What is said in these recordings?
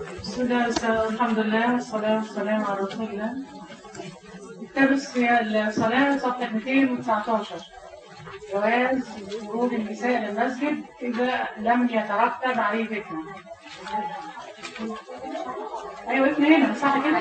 بسم الله والسلام- الحمد لله والصلاة والسلام على رسول الله كتاب الصلاة صفحة 219 جواز خروج النساء للمسجد إذا لم يترتب عليه فتنة أيوة ابن هنا صح كده؟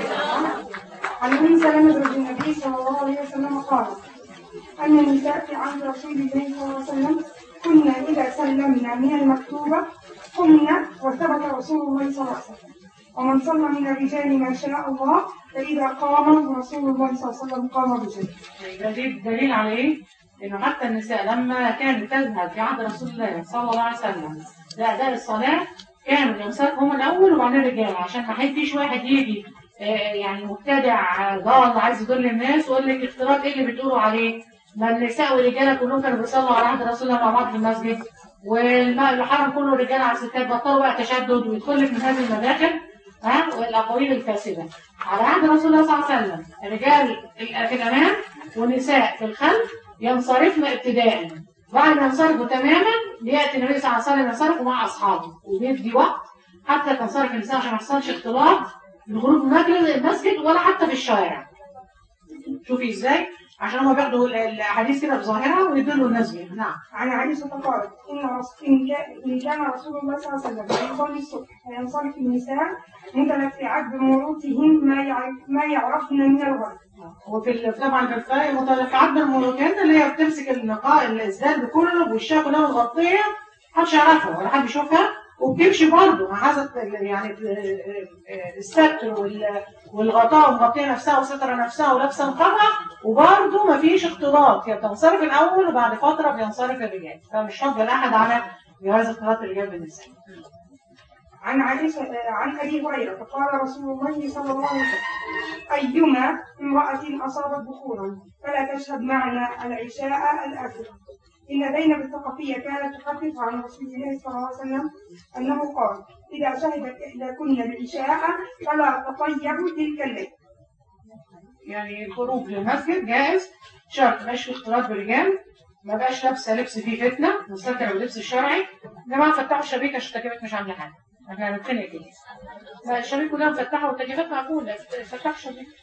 عن ام سلمة زوج النبي صلى الله عليه وسلم قال أن النساء في عهد رسول الله صلى الله عليه وسلم كنا إذا سلمنا من المكتوبة قمنا وثبت رسول الله صلى الله عليه وسلم ومن صلى من الرجال ما شاء الله فإذا قام رسول الله صلى الله عليه وسلم قام الرجال دليل دليل على ايه؟ انه حتى النساء لما كانت تذهب في عهد رسول الله صلى الله عليه وسلم لأداء الصلاة كانوا النساء هم الأول وبعدين الرجال عشان ما فيش واحد يجي آه، يعني مبتدع ضال عايز يضل الناس ويقول لك اختلاط ايه اللي بتقولوا عليه؟ ما النساء والرجاله كلهم كانوا بيصلوا على عهد رسول الله مع بعض في المسجد والحرم كله رجاله على الستات بطلوا بقى تشدد ويدخل لك من هذه المداخل ها والاقاويل الفاسده على عهد رسول الله صلى الله عليه وسلم الرجال في الامام والنساء في الخلف ينصرفن ابتداء بعد ما ينصرفوا تماما ياتي النبي صلى الله عليه وسلم ينصرف مع اصحابه وبيدي وقت حتى تنصرف النساء عشان ما يحصلش اختلاط الخروج من المسجد ولا حتى في الشوارع شوفي ازاي عشان هم بياخدوا الاحاديث كده بظاهرها ويدلوا الناس بيها نعم عن عائشة قالت إن رس- إن كا- إن كان رسول الله صلى الله عليه وسلم يصلي الصبح فينصرف النساء متلفعات بمروطهن ما يعرف ما يعرفن من الغرب وفي ال- طبعا في الفرق المتلفعات بالملوكات اللي هي بتمسك النقاء الازدال بكله بوشها كلها متغطيه محدش يعرفها ولا حد يشوفها وبتمشي برضه مع هذا ال- يعني ال- الستر وال- والغطاء ومغطيه نفسها وستر نفسها ولابسه نقابها وبرضه مفيش اختلاط هي بتنصرف الاول وبعد فتره بينصرف الرجال فمش فضل احد على جواز اختلاط الرجال بالنساء عن عائشة عن أبي هريرة قال رسول الله صلى الله عليه وسلم أيما امرأة أصابت بخورا فلا تشهد معنا العشاء الآخرة إن زينب الثقفية كانت تحدث عن رسول الله صلى الله عليه وسلم أنه قال إذا شهدت إحداكن العشاء فلا تطيبوا تلك الليل يعني الخروج للمسجد جائز شرط مبقاش فيه اختلاط بالرجال ما بقاش لابسه لبس فيه فتنه مستتر باللبس الشرعي يا جماعه فتحوا الشبيكه عشان التكييفات مش عامله حاجه احنا هنتخنق كده لا الشبيك كلها مفتحه والتكييفات مقفوله فتحوا الشبيكه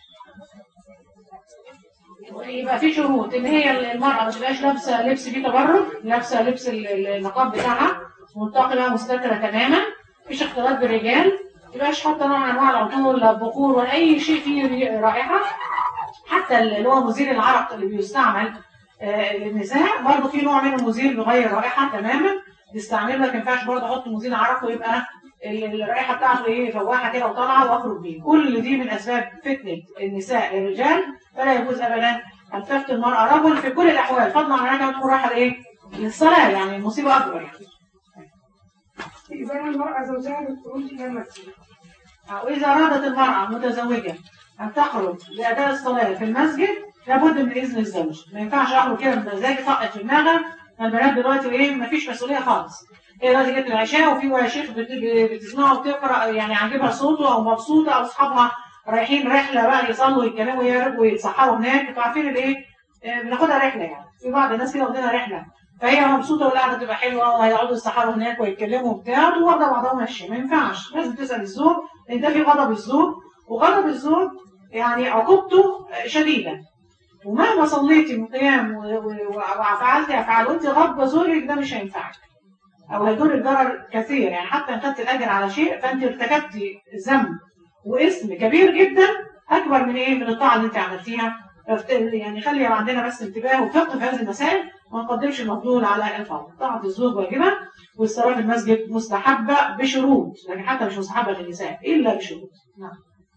يبقى في شروط ان هي المراه ما تبقاش لابسه لبس فيه تبرج لابسه لبس ال- ال- النقاب بتاعها منتقله مستتره تماما مفيش اختلاط بالرجال ما تبقاش حاطه نوع من انواع العطور لا البخور ولا اي شيء فيه رائحه حتى اللي هو مزيل العرق اللي بيستعمل آه، للنساء برضه في نوع من المزيل بيغير رائحه تماما بيستعمله لكن ما ينفعش برضه احط مزيل عرق ويبقى ال- الرائحه بتاعته ايه فواحه كده وطالعه واخرج بيه كل دي من اسباب فتنه النساء الرجال فلا يجوز ابدا ان تفتن المراه رجل في كل الاحوال فضلا عن انها تكون رايحه لايه؟ للصلاه يعني المصيبه اكبر يعني إذا المرأة زوجها بالخروج إلى المسجد وإذا أرادت المرأة متزوجة أن تخرج لأداء الصلاة في المسجد لابد من إذن الزوج ما ينفعش أخرج كده بمزاجي طقت في دماغها البنات دلوقتي إيه ما فيش مسؤولية خالص هي دلوقتي جت العشاء وفي ولا شيخ بت- ب- بتسمعه وتقرأ يعني عاجبها صوته أو مبسوطة أو أصحابها رايحين رحلة بقى يصلوا ويتكلموا ويرجعوا ويتصحروا هناك انتوا عارفين الإيه آه، بناخدها رحلة يعني في بعض الناس كده واخدينها رحلة فهي مبسوطة والقعدة تبقى حلوة وهيقعدوا يتصحروا هناك ويتكلموا وبتاع واخدة بعضها ماشية ما ينفعش لازم تسأل الزوج لأن ده في غضب الزوج وغضب الزوج يعني عقوبته شديدة ومهما صليتي من قيام و- و- وفعلتي افعال وانت غضبه زوجك ده مش هينفعك او هيضرك ضرر كثير يعني حتى ان خدت الاجر على شيء فانت ارتكبتي ذنب واسم كبير جدا اكبر من ايه من الطاعه اللي انت عملتيها ففت- يعني خلي عندنا بس انتباه وفقه في هذه المسائل وما نقدمش المفضول على الفضل طاعه الزوج واجبه والصلاه في المسجد مستحبه بشروط لكن حتى مش مستحبه للنساء الا بشروط نعم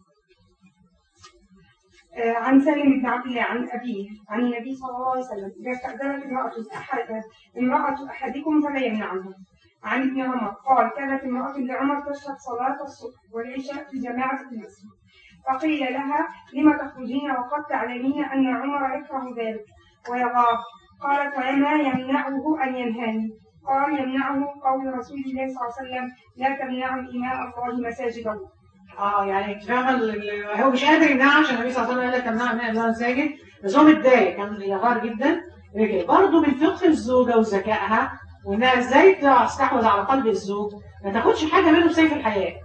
آه، عن سالم بن عبد الله عن أبيه عن النبي صلى الله عليه وسلم إذا استأذنت امرأة أحد امرأة أحدكم فلا يمنعها عن ابن عمر قال كانت امرأة لعمر تشهد صلاة الصبح والعشاء في جماعة في المسجد فقيل لها لم تخرجين وقد تعلمين أن عمر يكره ذلك ويغار قالت وما يمنعه أن ينهاني قال يمنعه قول رسول الله صلى الله عليه وسلم لا تمنعوا إماء الله مساجد الله اه يعني انت فاهمه ال- ال- هو مش قادر يمنعها عشان النبي صلى الله عليه وسلم قال لك تمنع من الله مساجد بس هو متضايق كان يغار جدا رجع برضه من فقه الزوجه وذكائها وانها ازاي تستحوذ على قلب الزوج ما تاخدش حاجه منه بسيف الحياه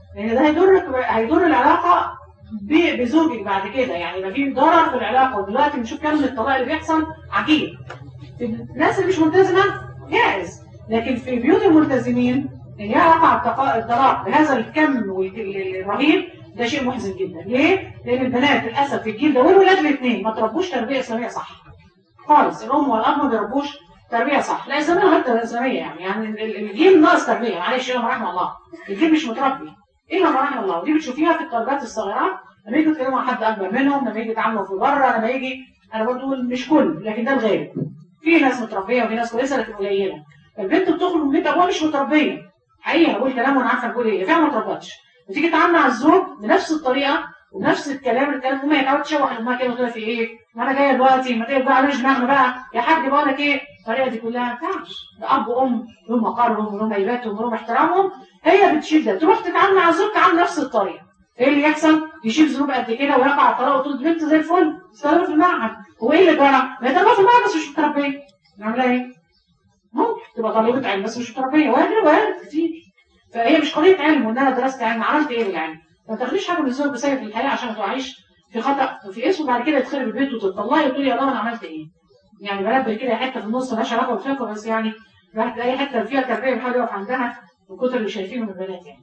لان ده هيضرك هيضر العلاقه ب- بزوجك بعد كده يعني يبقى في ضرر في العلاقه ودلوقتي بنشوف كم من الطلاق اللي بيحصل عجيب في الناس اللي مش ملتزمه جائز لكن في بيوت الملتزمين ان يقع التقا- الطلاق بهذا الكم وال- الرهيب ده شيء محزن جدا ليه؟ لان البنات للاسف في الجيل ده والولاد الاثنين ما تربوش تربيه اسلاميه صح خالص الام والاب ما بيربوش تربيه صح لا اسلاميه غير تربيه اسلاميه يعني يعني ال- الجيل ناقص تربيه معلش الا رحمه الله الجيل مش متربي الا ما رحم الله ودي بتشوفيها في التربيات الصغيرات لما يجوا يتكلموا مع حد اكبر منهم لما يجي يتعاملوا في بره لما يجي انا برضه بقول مش كل لكن ده الغالب في ناس متربيه وفي ناس كويسه لكن قليله فالبنت بتخرج من بيت ابوها مش متربيه حقيقه بقول كلام وانا عارفه بقول ايه فعلا ما اتربتش وتيجي تتعامل مع الزوج بنفس الطريقه ونفس الكلام الكلام امها هي تقعد تشوح امها كده وتقول لها في ايه؟ ما انا جايه دلوقتي ما تقلب بقى على دماغنا بقى يا حاج بقول لك ايه؟ الطريقه دي كلها ما ينفعش ده اب وام لهم مقارهم ولهم هيباتهم ولهم احترامهم هي بتشيل ده تروح تتعامل مع الزوج تعامل نفس الطريقه ايه اللي يحصل؟ يشيل ذنوب قد كده ويقع الطلاق وتقول دي بنت زي الفل استلمت في المعهد هو ايه اللي جرى؟ ما هي طالبه في المعهد بس مش متربيه نعملها ايه؟ ممكن تبقى طالبه علم بس مش متربيه وارد وارد كتير فهي مش قضيه علم وان انا درست علم عملت ايه بالعلم؟ ما تاخديش حاجه من الزوج بسبب في الحياه عشان ما تقعيش في خطا في اسم وبعد كده تدخلي البيت وتطلعي وتقولي يا الله انا عملت ايه؟ يعني بنبه كده حته في النص مالهاش علاقه بالفقه بس يعني الواحد اي حته فيها تربيه بيحاول يقف عندها من كتر اللي شايفينه من البنات يعني.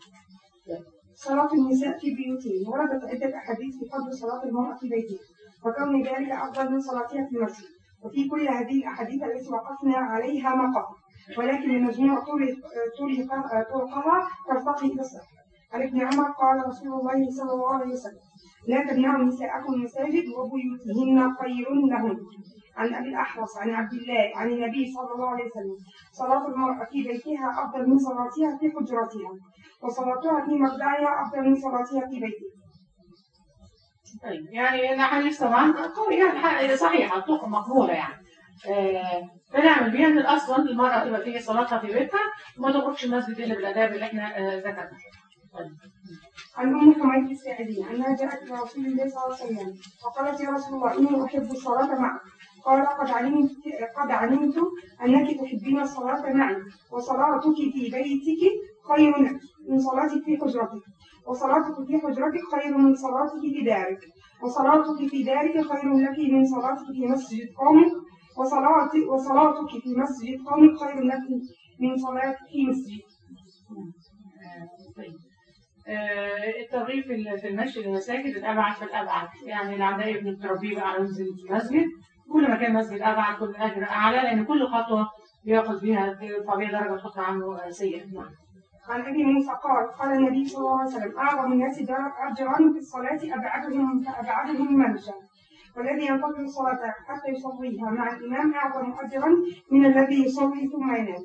صلاة النساء في بيوتهن وردت عدة أحاديث في فضل صلاة المرأة في بيتها وكون ذلك أفضل من صلاتها في المسجد وفي كل هذه الأحاديث التي وقفنا عليها مقام ولكن المجموع طرق طرق طرقها ترتقي إلى الصحة عن ابن عمر قال رسول الله صلى الله عليه وسلم لا تمنعوا نساءكم المساجد وبيوتهن خير لهن عن ابي الاحوص عن عبد الله عن النبي صلى الله عليه وسلم صلاه المراه في بيتها افضل من صلاتها في حجرتها وصلاتها في مخدعها افضل من صلاتها في بيتها طيب يعني الاحاديث طبعا قوي يعني ح- صحيحه طرق مقبوله يعني آه، بنعمل بيها ان الاصل المراه تبقى في صلاتها في بيتها وما تخرجش المسجد الا بالاداب اللي احنا آه، ذكرناها. طيب. عن ام حميد الساعدية انها جاءت الى رسول الله صلى الله عليه وسلم فقالت يا رسول الله اني احب الصلاه معك قال قد علمت قد علمت انك تحبين الصلاه معي وصلاتك في بيتك خير لك من صلاتك في حجرتك وصلاتك في حجرتك خير من صلاتك في دارك وصلاتك في دارك خير لك من صلاتك في مسجد قومك وصلات وصلاتك في مسجد قومك خير لك من صلاتك في مسجد آه، طيب. آه، الترغيب في ال- في المشي للمساجد الابعد فالابعد يعني اللي عندها ابن تربيه بقى على ينزل المسجد كل ما كان مسجد ابعد كل اجر اعلى لان كل خطوه بياخذ بيها طبيعي درجه خطوه عنه آه، سيئه نعم عن ابي موسى قال قال النبي صلى الله عليه وسلم اعظم الناس در- اجرا في الصلاه ابعدهم فابعدهم منجا والذي ينتظر الصلاه حتى يصليها مع الامام اعظم اجرا من الذي يصلي ثم ينام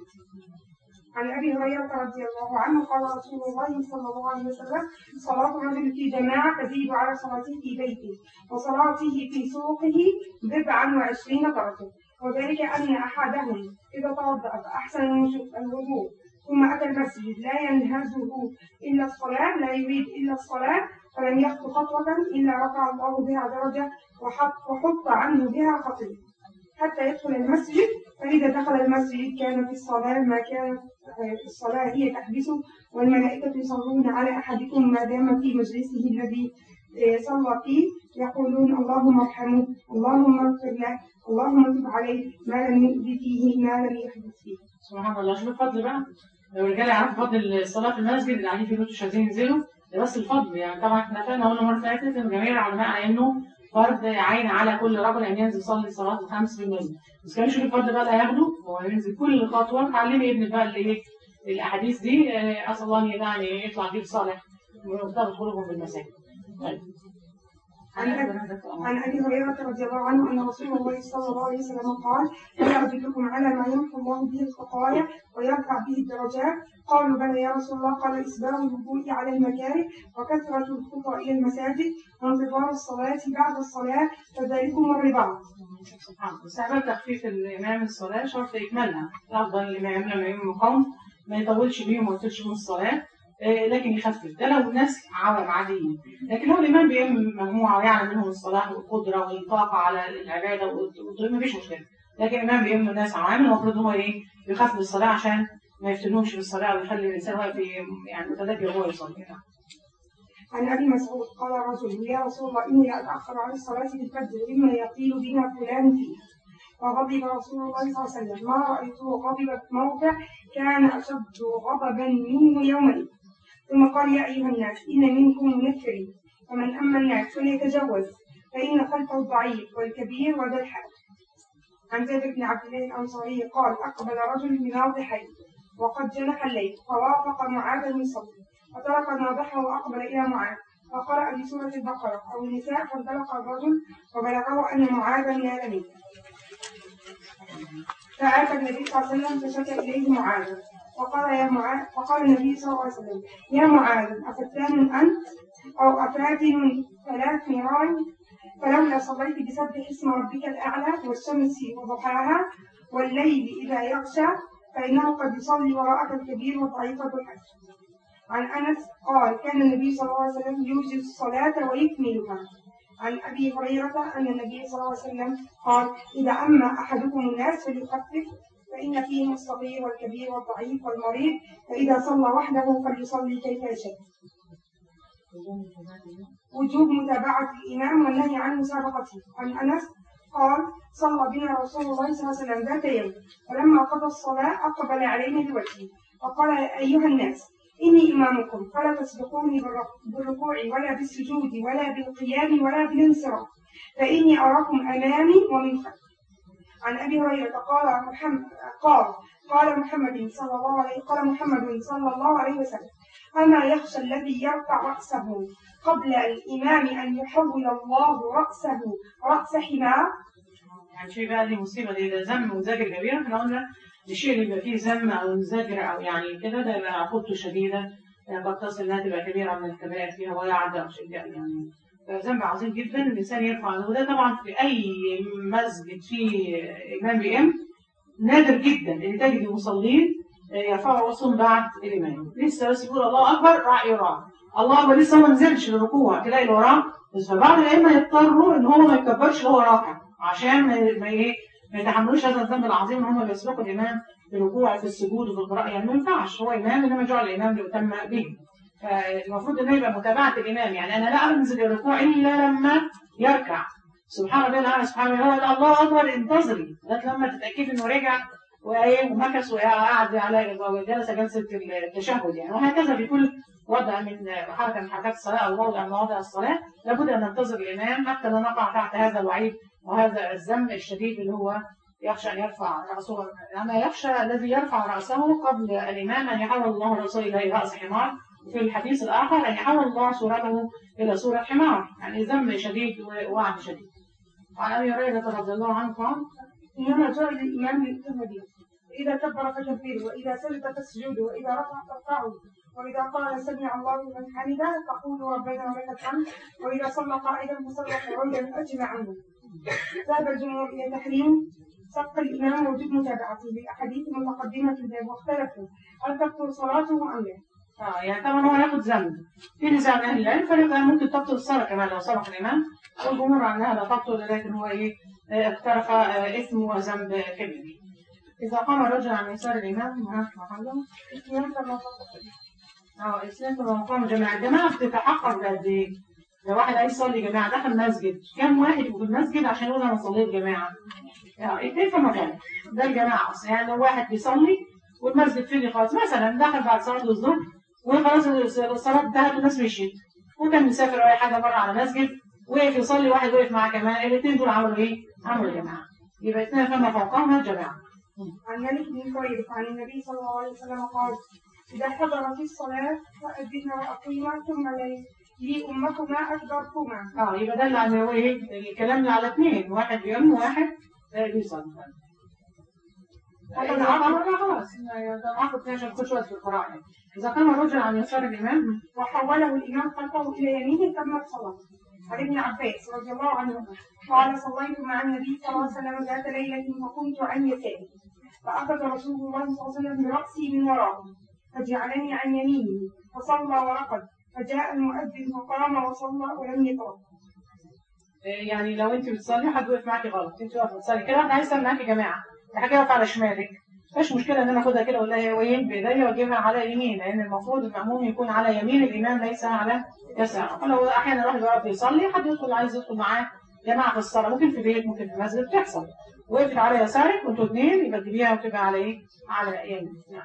عن ابي هريره رضي الله عنه قال رسول الله صلى الله عليه وسلم صلاه الرجل في جماعه تزيد على صلاته في بيته وصلاته في سوقه بضعا وعشرين درجه وذلك ان احدهم اذا توضا فاحسن الوضوء ثم أتى المسجد لا ينهزه إلا الصلاة لا يريد إلا الصلاة فلم يخطو خطوة إلا رفع الله بها درجة وحط, وحط عنه بها خطيئة حتى يدخل المسجد فإذا دخل المسجد كان في الصلاة ما كانت آه، الصلاة هي تحبسه والملائكة يصلون على أحدكم ما دام في مجلسه الذي آه، صلى فيه يقولون اللهم ارحمه اللهم اغفر له اللهم تب عليه ما لم يؤذي فيه ما لم يحدث فيه سبحان الله شوف الفضل بقى لو الرجاله يعرفوا فضل الصلاه في المسجد اللي قاعدين في البيوت مش عايزين ينزلوا ده بس الفضل يعني طبعا احنا اتفقنا قلنا مره فاتت ان جميع العلماء على انه فرض عين على كل رجل ان ينزل يصلي صلاه الخمس في المسجد بس كان يشوف الفرد بقى اللي هياخده هو ينزل كل خطوه تعلمي ابنك بقى اللي ايه الاحاديث دي آه، اسال الله ان يعني يطلع جيل صالح ويرتبط قلوبهم بالمساجد طيب عن أبي- عن ابي هريره رضي الله عنه ان رسول الله صلى الله عليه وسلم قال الا ادلكم على ما يمحو الله به الخطايا ويرفع به الدرجات قالوا بلى يا رسول الله قال اسباغ الوضوء على المكاره وكثره الخطى الى المساجد وانتظار الصلاه بعد الصلاه فذلكم الرباط سبحان الله استحباب تخفيف الامام الصلاه شرط اكمالها افضل الامام لما يقوم المقام ما يطولش بيهم وما يطولش بيهم الصلاه آه، لكن يخفف ده لو الناس عوام عاديين لكن لو الامام بيقوم مجموعه ويعلم منهم الصلاه والقدره والطاقه على العباده والطول مفيش مشكله لكن الامام بيقوم الناس عوام المفروض هو ايه يخفف الصلاه عشان ما يفتنهمش بالصلاه ويخلي الانسان واقف يعني متذكر وهو يصلي عن ابي مسعود قال رجل يا رسول الله اني لاتاخر عن الصلاه في الفجر مما يطيل بنا فلان فيها فغضب رسول الله صلى الله عليه وسلم ما رايته غضب في موقع كان اشد غضبا منه يومئذ ثم قال يا ايها الناس ان منكم منفرين فمن اما الناس فليتجوز فان خلفه الضعيف والكبير وذا الحاج عن جابر بن عبد الله الانصاري قال اقبل رجل بناضحين وقد جنح الليل فوافق معاذ يصلي فترك ناضحه واقبل الى معاذ فقرأ بسورة البقرة أو النساء فانطلق الرجل وبلغه أن معاذا نال منه فأتى النبي صلى الله عليه وسلم فشكى إليه معاذ وقال يا معاذ وقال النبي صلى الله عليه وسلم يا معاذ أفتان أنت أو أفاتن ثلاث مرار فلولا صليت بسبح اسم ربك الأعلى والشمس وضحاها والليل إذا يغشى فإنه قد يصلي وراءك الكبير والضعيف والحج عن أنس قال كان النبي صلى الله عليه وسلم يوجد الصلاة ويكملها عن أبي هريرة أن النبي صلى الله عليه وسلم قال إذا أما أحدكم الناس فليخفف فإن فيهم الصغير والكبير والضعيف والمريض فإذا صلى وحده فليصلي كيف يشاء وجوب متابعة الإمام والنهي عن مسابقته عن أنس قال صلى بنا رسول الله صلى الله عليه وسلم ذات يوم فلما قضى الصلاة أقبل علينا بوجهه وقال أيها الناس إني إمامكم فلا تسبقوني بالرك- بالركوع ولا بالسجود ولا بالقيام ولا بالانصراف فإني أراكم أمامي ومن خلفي عن أبي هريرة قال محمد قال قال محمد صلى الله عليه قال محمد صلى الله عليه وسلم أما يخشى الذي يرفع رأسه قبل الإمام أن يحول الله رأسه رأس حمار يعني شيء بقى دي مصيبة دي ده ذم وزجر كبير احنا قلنا الشيء اللي يبقى فيه ذم أو زجر أو يعني كده ده يبقى عقوبته شديدة يعني قد تصل إنها تبقى كبيرة من الكبائر فيها ولا عدى أو شيء يعني ذنب عظيم جدا الإنسان يرفع وده طبعا في أي مسجد فيه إمام بيئم نادر جدا إن تجد المصلين يرفعوا رأسهم بعد الإمام لسه بس يقول الله أكبر راح يراع الله أكبر لسه ما نزلش للركوع تلاقي اللي وراه بس فبعض الأئمة يضطروا إن هو ما يكبرش وهو راكع عشان ما ما إيه ما يتحملوش هذا الذنب العظيم إن هم بيسبقوا الإمام في الركوع في السجود وفي القراءة يعني ما ينفعش هو إمام إنما جعل الإمام ليؤتم به فالمفروض إنه يبقى متابعة الإمام يعني أنا لا أنزل الركوع إلا لما يركع سبحان الله الأعلى سبحان الله الله أكبر انتظري لغاية لما تتأكدي إنه رجع وإيه ومكث وقعد على جلس جلسة التشهد يعني وهكذا في كل وضع من حركة من حركات الصلاة أو موضع من مواضع الصلاة لابد أن ننتظر الإمام حتى لا نقع تحت هذا الوعيد وهذا الذنب الشديد اللي هو يخشى أن يرفع رأسه أما يخشى الذي يرفع رأسه قبل الإمام أن يحول الله رأسه إلى رأس حمار وفي الحديث الآخر أن يحول الله صورته إلى صورة حمار يعني ذنب شديد ووعد شديد وعن أبي هريرة رضي الله عنه قال إنما جعل الإمام ليؤتم به إذا كبر فكبروا وإذا سجد فاسجدوا وإذا رفع فارفعوا وإذا قال سمع الله لمن حمده فقولوا ربنا ولك الحمد وإذا صلى قائدا فصلى قعودا أجمعون ذهب الجمهور إلى تحريم سبق الإمام وجوب متابعته بالأحاديث المتقدمة في الباب واختلفوا هل تبطل صلاته أم لا؟ آه يعني طبعا هو ياخد ذنب في نزاع من أهل العلم فريق ممكن تبطل الصلاة كمان لو سبق الإمام والجمهور عنها لا تبطل لكن هو إيه آه، اقترف آه، إثم وذنب كبير إذا قام الرجل عن يسار الإمام ها محمد الإمام كما فقط اه الإسلام في مقام جماعة الجماعة بتتحقق بقد إيه؟ لو واحد عايز يصلي جماعة دخل مسجد كم واحد يبقوا في المسجد عشان يقول أنا صليت جماعة؟ يعني اتنين في مكان ده الجماعة أصلا يعني لو واحد بيصلي والمسجد فيه خلاص مثلا دخل بعد صلاة الظهر وخلاص الصلاة انتهت والناس مشيت وكان مسافر أو أي حاجة بره على مسجد وقف يصلي واحد وقف معاه كمان الاثنين دول عملوا إيه؟ عملوا جماعة يبقى اثنين فما فوقهما جماعة عن مالك بن كويس عن النبي صلى الله عليه وسلم قال إذا حضرت الصلاة فأذن وأقيما ثم لا لي أمكما أكبركما اه يبقى ده اللي عن هو ايه الكلام اللي على اثنين واحد بيم وواحد آه، بيصلي هذا العقل خلاص ده العقل بتاعي عشان كل شويه في القراءه يعني. اذا قام الرجل عن يسار الامام وحوله الإمام خلفه إلى يمينه تمت صلاة عن ابن عباس رضي الله عنه قال صليت مع النبي صلى الله عليه وسلم ذات ليلة وكنت عن يساره فأخذ رسول الله صلى الله عليه وسلم برأسي من ورائه فجعلني عن يمينه فصلى ورقد فجاء المؤذن فقام وصلى ولم يتوضأ آه، يعني لو انت بتصلي حد وقف معاكي غلط انت واقفه بتصلي كده واحد عايز يصلي معاكي جماعه حاجه واقفه على شمالك مفيش مشكله ان انا اخدها كده ولا هي وين بايديا واجيبها على اليمين لان المفروض المأموم يكون على يمين الامام ليس على يساره ولو احيانا الواحد واقف يصلي حد يدخل عايز يدخل معاه جماعه في الصلاه ممكن في بيت ممكن في مسجد بتحصل وقفت على يسارك وانتوا اثنين يبقى تجيبيها وتبقى على ايه؟ على يمين نعم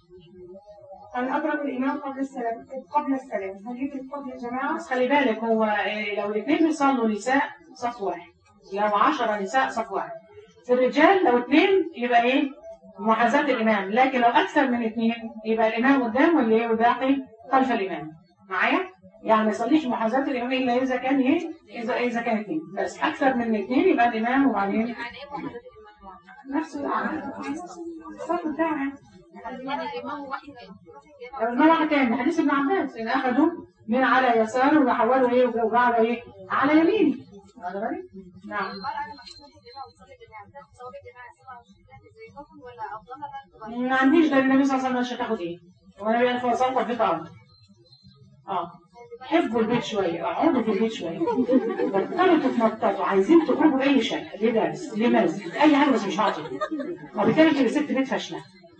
أن أضرب الإمام قبل السلام قبل السلام هل يجب قبل الجماعة؟ بس خلي بالك هو إيه، لو الاثنين بيصلوا نساء صف واحد لو 10 نساء صف واحد في الرجال لو اثنين يبقى ايه محاذاة الإمام لكن لو أكثر من اثنين يبقى الإمام قدام واللي ايه والباقي خلف الإمام معايا؟ يعني ما يصليش محاذاة الإمام إلا إذا كان ايه إذا إذا كان اثنين بس أكثر من اثنين يبقى الإمام وبعدين يعني ايه محدد الامام نفس الصف بتاعه يعني الامام واحد لو المرة تاني حديث ابن عباس إن أخذوا من على يساره وحولوا إيه وجعلوا إيه على يمينه واخد بالك؟ نعم المرأة لما تكون الجماعة وتصلي الجماعة ده ثواب الجماعة 27 تاني زيهم ولا أفضلها بقى تغير؟ ما عنديش دليل النبي صلى الله عليه وسلم مش هتاخد ايه وانا بقى في وصلت في طعم اه حبوا البيت شويه اقعدوا في البيت شويه بطلوا تتنططوا عايزين تخرجوا باي شكل لدرس لمسجد اي حاجه بس مش هعطي وبالتالي انت ست بيت فاشله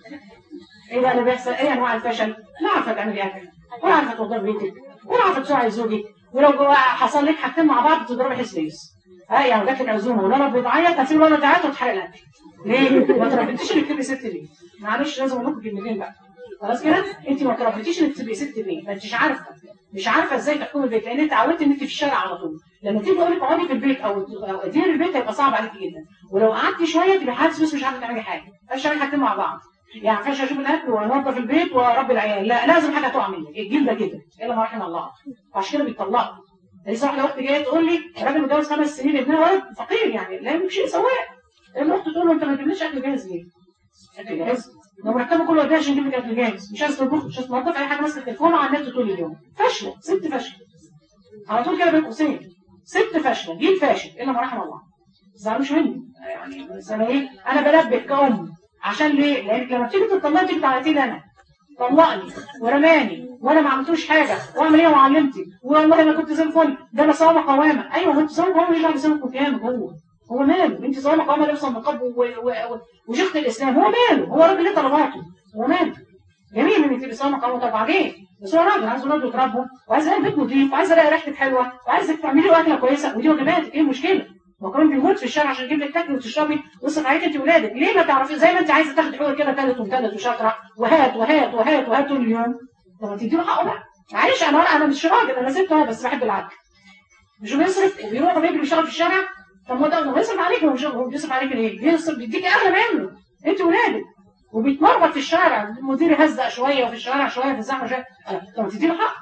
ايه بقى اللي بيحصل ايه انواع الفشل لا عارفه تعملي اكل ولا عارفه توضبي بيتك ولا عارفه تساعدي زوجك ولو جوا حصل لك حاجتين مع بعض تضربي حسبيس ها يعني جات لك عزومه والولد بيتعيط هتسيب الولد يعيط وتحرق الاكل ليه؟ ما تربيتيش انك تبقي ست بيت معلش لازم اقول لكم كلمتين بقى خلاص كده انت ما تربيتيش انك تبقي ست بيت ما انتش عارفه مش عارفه ازاي تحكمي البيت لان انت اتعودت ان انت في الشارع على طول لما تيجي اقول لك اقعدي في البيت او او اديري البيت هيبقى صعب عليكي جدا ولو قعدتي شويه تبقي حاسس بس مش عارفه تعملي حاجه مش تعملي حاجتين مع بعض يعني ما ينفعش اشوف الاكل وانظف البيت واربي العيال لا لازم حاجه تقع منك الجيل ده كده الا ما رحم الله عشان كده بيطلقوا لسه واحده اخت جايه تقول لي راجل متجوز خمس سنين ابنها ولد فقير يعني لا يملك شيء سواء الاخت تقول له انت ما تجيبليش اكل جاهز ليه؟ اكل جاهز لو مرتبه كله قد ايه عشان يجيب لك اكل جاهز مش عايز تطبخ مش عايز تنظف اي حاجه ماسك التليفون وعلى النت طول اليوم فاشله ست فاشله على طول كده بين قوسين ست فاشله جيل فاشل الا ما رحم الله ما تزعلوش مني يعني بس انا ايه انا بنبه كأم عشان ليه؟ لانك لما تيجي تطلقي تيجي تعيطي انا طلقني ورماني وانا ما عملتوش حاجه واعمل ايه وعلمتي والله انا كنت زي الفل ده انا صوامه قوامه ايوه انت صوامه قوامه يرجع بسبب قيامك هو هو ماله انت صوامه قوامه لابسه النقاب و- و- و- وشيخه الاسلام هو ماله هو راجل ليه طلباته هو ماله جميل انك تبقي صوامه قوامه طب بعدين بس هو راجل عايز ولاده يتربوا وعايز يلاقي بيت نظيف وعايز يلاقي ريحتك حلوه وعايزك تعملي له اكله كويسه ودي واجباتك ايه المشكله؟ ما كمان بيموت في الشارع عشان يجيب لك تاكل وتشربي ويصرف عليك انت ولادك ليه ما تعرفي زي ما انت عايزه تاخدي حقوق كده تالت ومتالت وشاطره وهات وهات وهات وهات طول اليوم طب ما تديله حقه بقى معلش انا انا مش راجل انا ست اهو بس بحب العدل مش بيصرف وبيروح وبيجري بيشتغل في الشارع طب ما ده هو بيصرف عليك هو مش هو بيصرف عليك ليه؟ بيصرف بيديكي اغلى منه انت ولادك وبيتمرمط في الشارع المدير يهزق شويه وفي الشارع شويه في الزحمه شويه طب ما تديله حق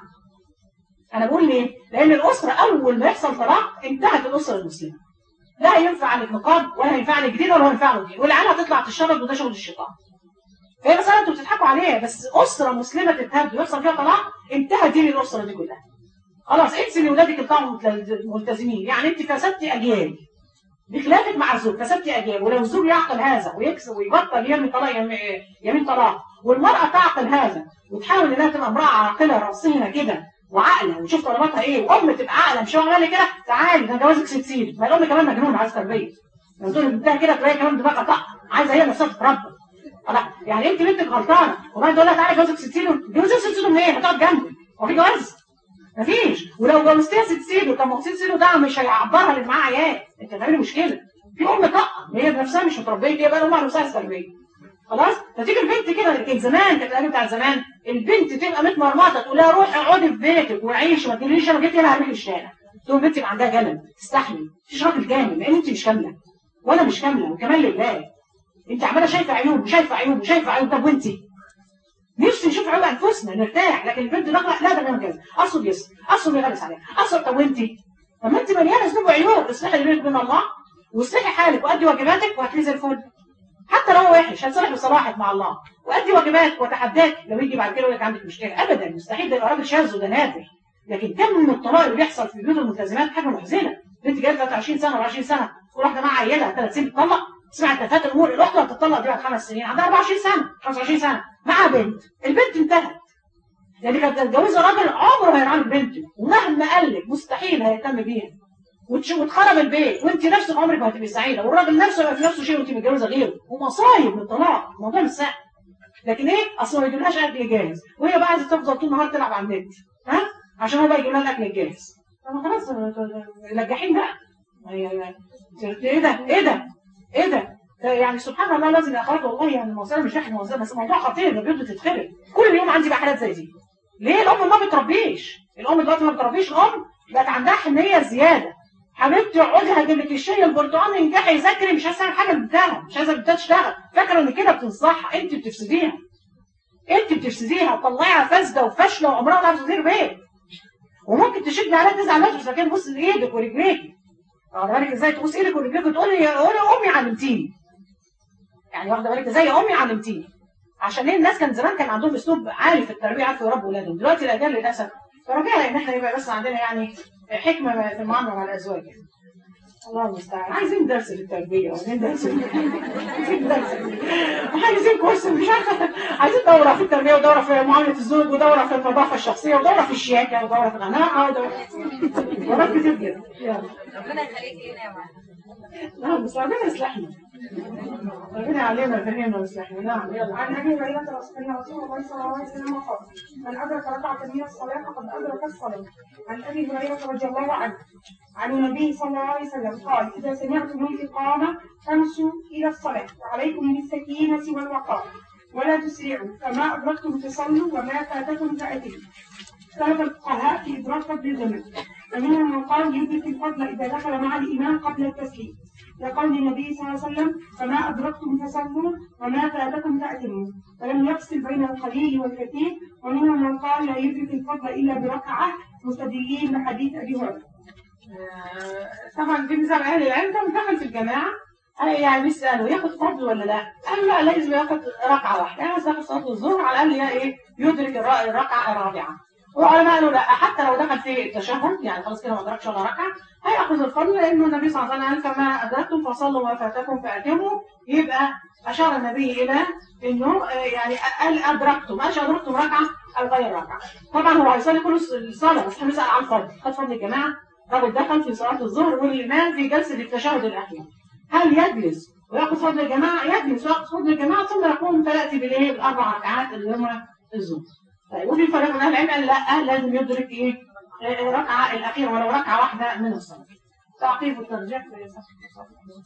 انا بقول ليه؟ لان الاسره اول ما يحصل طلاق انتهت الاسره المسلمه لا ينفع لك نقاب ولا ينفع لك جديد ولا ينفع له دين والعيال هتطلع تشرب وده شغل الشيطان فهي مسألة انتوا بتضحكوا عليها بس أسرة مسلمة تتهد ويحصل فيها طلاق انتهى دين الأسرة دي كلها خلاص انسي ان ولادك يطلعوا متل- ملتزمين يعني انت فسدتي أجيال بخلافك مع الزوج فسدتي أجيال ولو الزوج يعقل هذا ويكسب ويبطل يمين طلاق يم- يمين طلاق والمرأة تعقل هذا وتحاول انها تبقى امرأة عاقلة رصينة كده وعاقلة وتشوف طلباتها ايه وام تبقى عاقلة مش هو عمال كده تعالي ده جوازك ستين ما الام كمان مجنون عايز تربيه لما تقول بنتها كده تلاقي كمان دماغها طق عايزه هي نفسها تتربى خلاص يعني انت بنتك غلطانه وبعدين تقول لها تعالي جوازك 60 جوازك 60 منين هتقعد جنبي هو في جواز مفيش ولو جوزتيها 60 طب ما هو 60 ده مش هيعبرها اللي معاها عيال انت هتعملي مشكله في ام طاقه هي بنفسها مش متربيه هي بقى الام على نفسها عايزه تربيه خلاص فتيجي البنت كده كانت زمان كانت الايام بتاعت زمان البنت تبقى متمرمطه تقول لها روحي اقعدي في بيتك وعيشي ما تقوليش انا جيت هنا هرميك الشارع تقول البنت يبقى عندها جلد تستحمل مفيش راجل كامل لان انت مش كامله وانا مش كامله وكمان لله انت عماله شايفه عيوب وشايفه عيوب وشايفه عيوب طب وانت نفسي نشوف عيوب انفسنا نرتاح لكن البنت داخله لا ده انا كذا اصل يسر اصل يغلس عليها اصل طب وانت طب ما انت مليانه ذنوب وعيوب اصلحي اللي بينك وبين الله واصلحي حالك وادي واجباتك وهتلاقي زي الفل حتى لو هو وحش هتصلح بصلاحك مع الله وادي واجباتك وتحداك لو يجي بعد كده يقول لك عندك مشكله ابدا مستحيل ده يبقى راجل شاذ وده نادر لكن كم من الطلاق اللي بيحصل في بيوت الملتزمات حاجه محزنه بنت جايه 23 سنه و 20 سنه وواحده معاها عيالها ثلاث سنين بتطلق سمعت تفات الامور الاخت اللي بتطلق دي بعد خمس سنين عندها 24 سنه 25 سنه معاها بنت البنت انتهت لان كانت متجوزه راجل عمره ما هيرعى بنته ومهما قال لك مستحيل هيهتم بيها وتش- وتخرب البيت وانت نفسك عمرك ما هتبقي سعيده والراجل نفسه يبقى في نفسه شيء وانت متجوزه غيره ومصايب من الطلاق الموضوع مش سهل لكن ايه اصل ما يجيبلهاش اكل جاهز وهي بقى عايزه تفضل طول النهار تلعب على النت ها عشان هو بقى يجيب لها الاكل الجاهز طب خلاص لجحين بقى هي- ايه ده ايه ده ايه ده ده يعني سبحان الله لازم يا اخوات والله يعني الموضوع مش احنا موضوع بس الموضوع خطير البيوت بتتخرب كل يوم عندي بقى حالات زي دي ليه الام ما بتربيش الام دلوقتي ما بتربيش الام بقت عندها حنيه زياده حبيبتي اقعدي هجيب لك الشاي البرتقال انجحي ذاكري مش عايزه تعمل حاجه لبنتها مش عايزه بنتها تشتغل فاكره ان كده بتنصحها انت بتفسديها انت بتفسديها طلعيها فاسده وفاشله وعمرها ما تعرف تدير بيت وممكن تشد عليها تزعل بس لكن بص لايدك ورجليك واخده بالك ازاي تبص ايدك ورجليك وتقولي يا قولي امي علمتيني يعني واخده بالك ازاي يا امي علمتيني عشان ايه الناس كان زمان كان عندهم اسلوب عالي في التربيه عارفه يربوا اولادهم دلوقتي الاجيال للاسف فرجعنا لان احنا يبقى بس عندنا يعني حكمه في المعامله مع الازواج يعني. الله المستعان عايزين درس للتربيه وعايزين درس عايزين درس عايزين كورس مش عارفه عايزين دوره في التربيه ودوره في معامله الزوج ودوره في النظافه الشخصيه ودوره في الشياكه ودوره في القناعه ودوره دورات كتير جدا يلا ربنا يخليك لنا يا معلم نعم بس ربنا يصلحنا ربنا يعلمنا ويفهمنا ويصلحنا نعم يلا عن ابي هريره ان رسول الله صلى الله عليه وسلم قال من ادرك ركعه من الصلاه فقد ادرك الصلاه عن ابي هريره رضي الله عنه عن النبي صلى الله عليه وسلم قال اذا سمعتم الاقامه فامشوا الى الصلاه وعليكم بالسكينه والوقار ولا تسرعوا فما ادركتم فصلوا وما فاتكم فاتوا اختلف الفقهاء في ادراك فضل الجمع فمنهم من قال يدرك الفضل اذا دخل مع الامام قبل التسليم لقول النبي صلى الله عليه وسلم فما أدركتم فصلوا وما فاتكم فأتموا ولم يفصل بين القليل والكثير ومنهم من قال لا يدرك الفضل إلا بركعة مستدلين بحديث أبي هريرة آه، طبعا بالنسبه لاهل العلم كان دخل في الجماعه آه، يعني بيسالوا ياخد فضل ولا لا؟ قالوا لا لازم ياخد ركعه واحده يعني مثلا ياخد صلاه الظهر على الاقل يعني ايه يدرك الر- الركعه الرابعه وعلماء قالوا لا حتى لو دخل في التشهد يعني خلاص كده ما ادركش ولا ركعه هياخذ الفضل لانه النبي صلى الله عليه وسلم قال فما ادركتم فصلوا وما فاتكم فاتموا يبقى اشار النبي الى انه آه، يعني قال ادركتم ما قالش ادركتم ركعه قال غير ركعه طبعا هو هيصلي كل الصلاه بس احنا بنسال عن الفضل خد فضل الجماعه رجل دخل في صلاه الظهر والامام في جلسه التشهد الاخير هل يجلس وياخذ فضل الجماعه يجلس وياخذ فضل الجماعه ثم يقوم فياتي بالايه بالاربع ركعات اللي هم الظهر طيب وفي فرق من اهل العلم قال لا لازم يدرك ايه آه، الركعه الاخيره ولو ركعه واحده من الصلاه تعقيب والترجيح في صفحه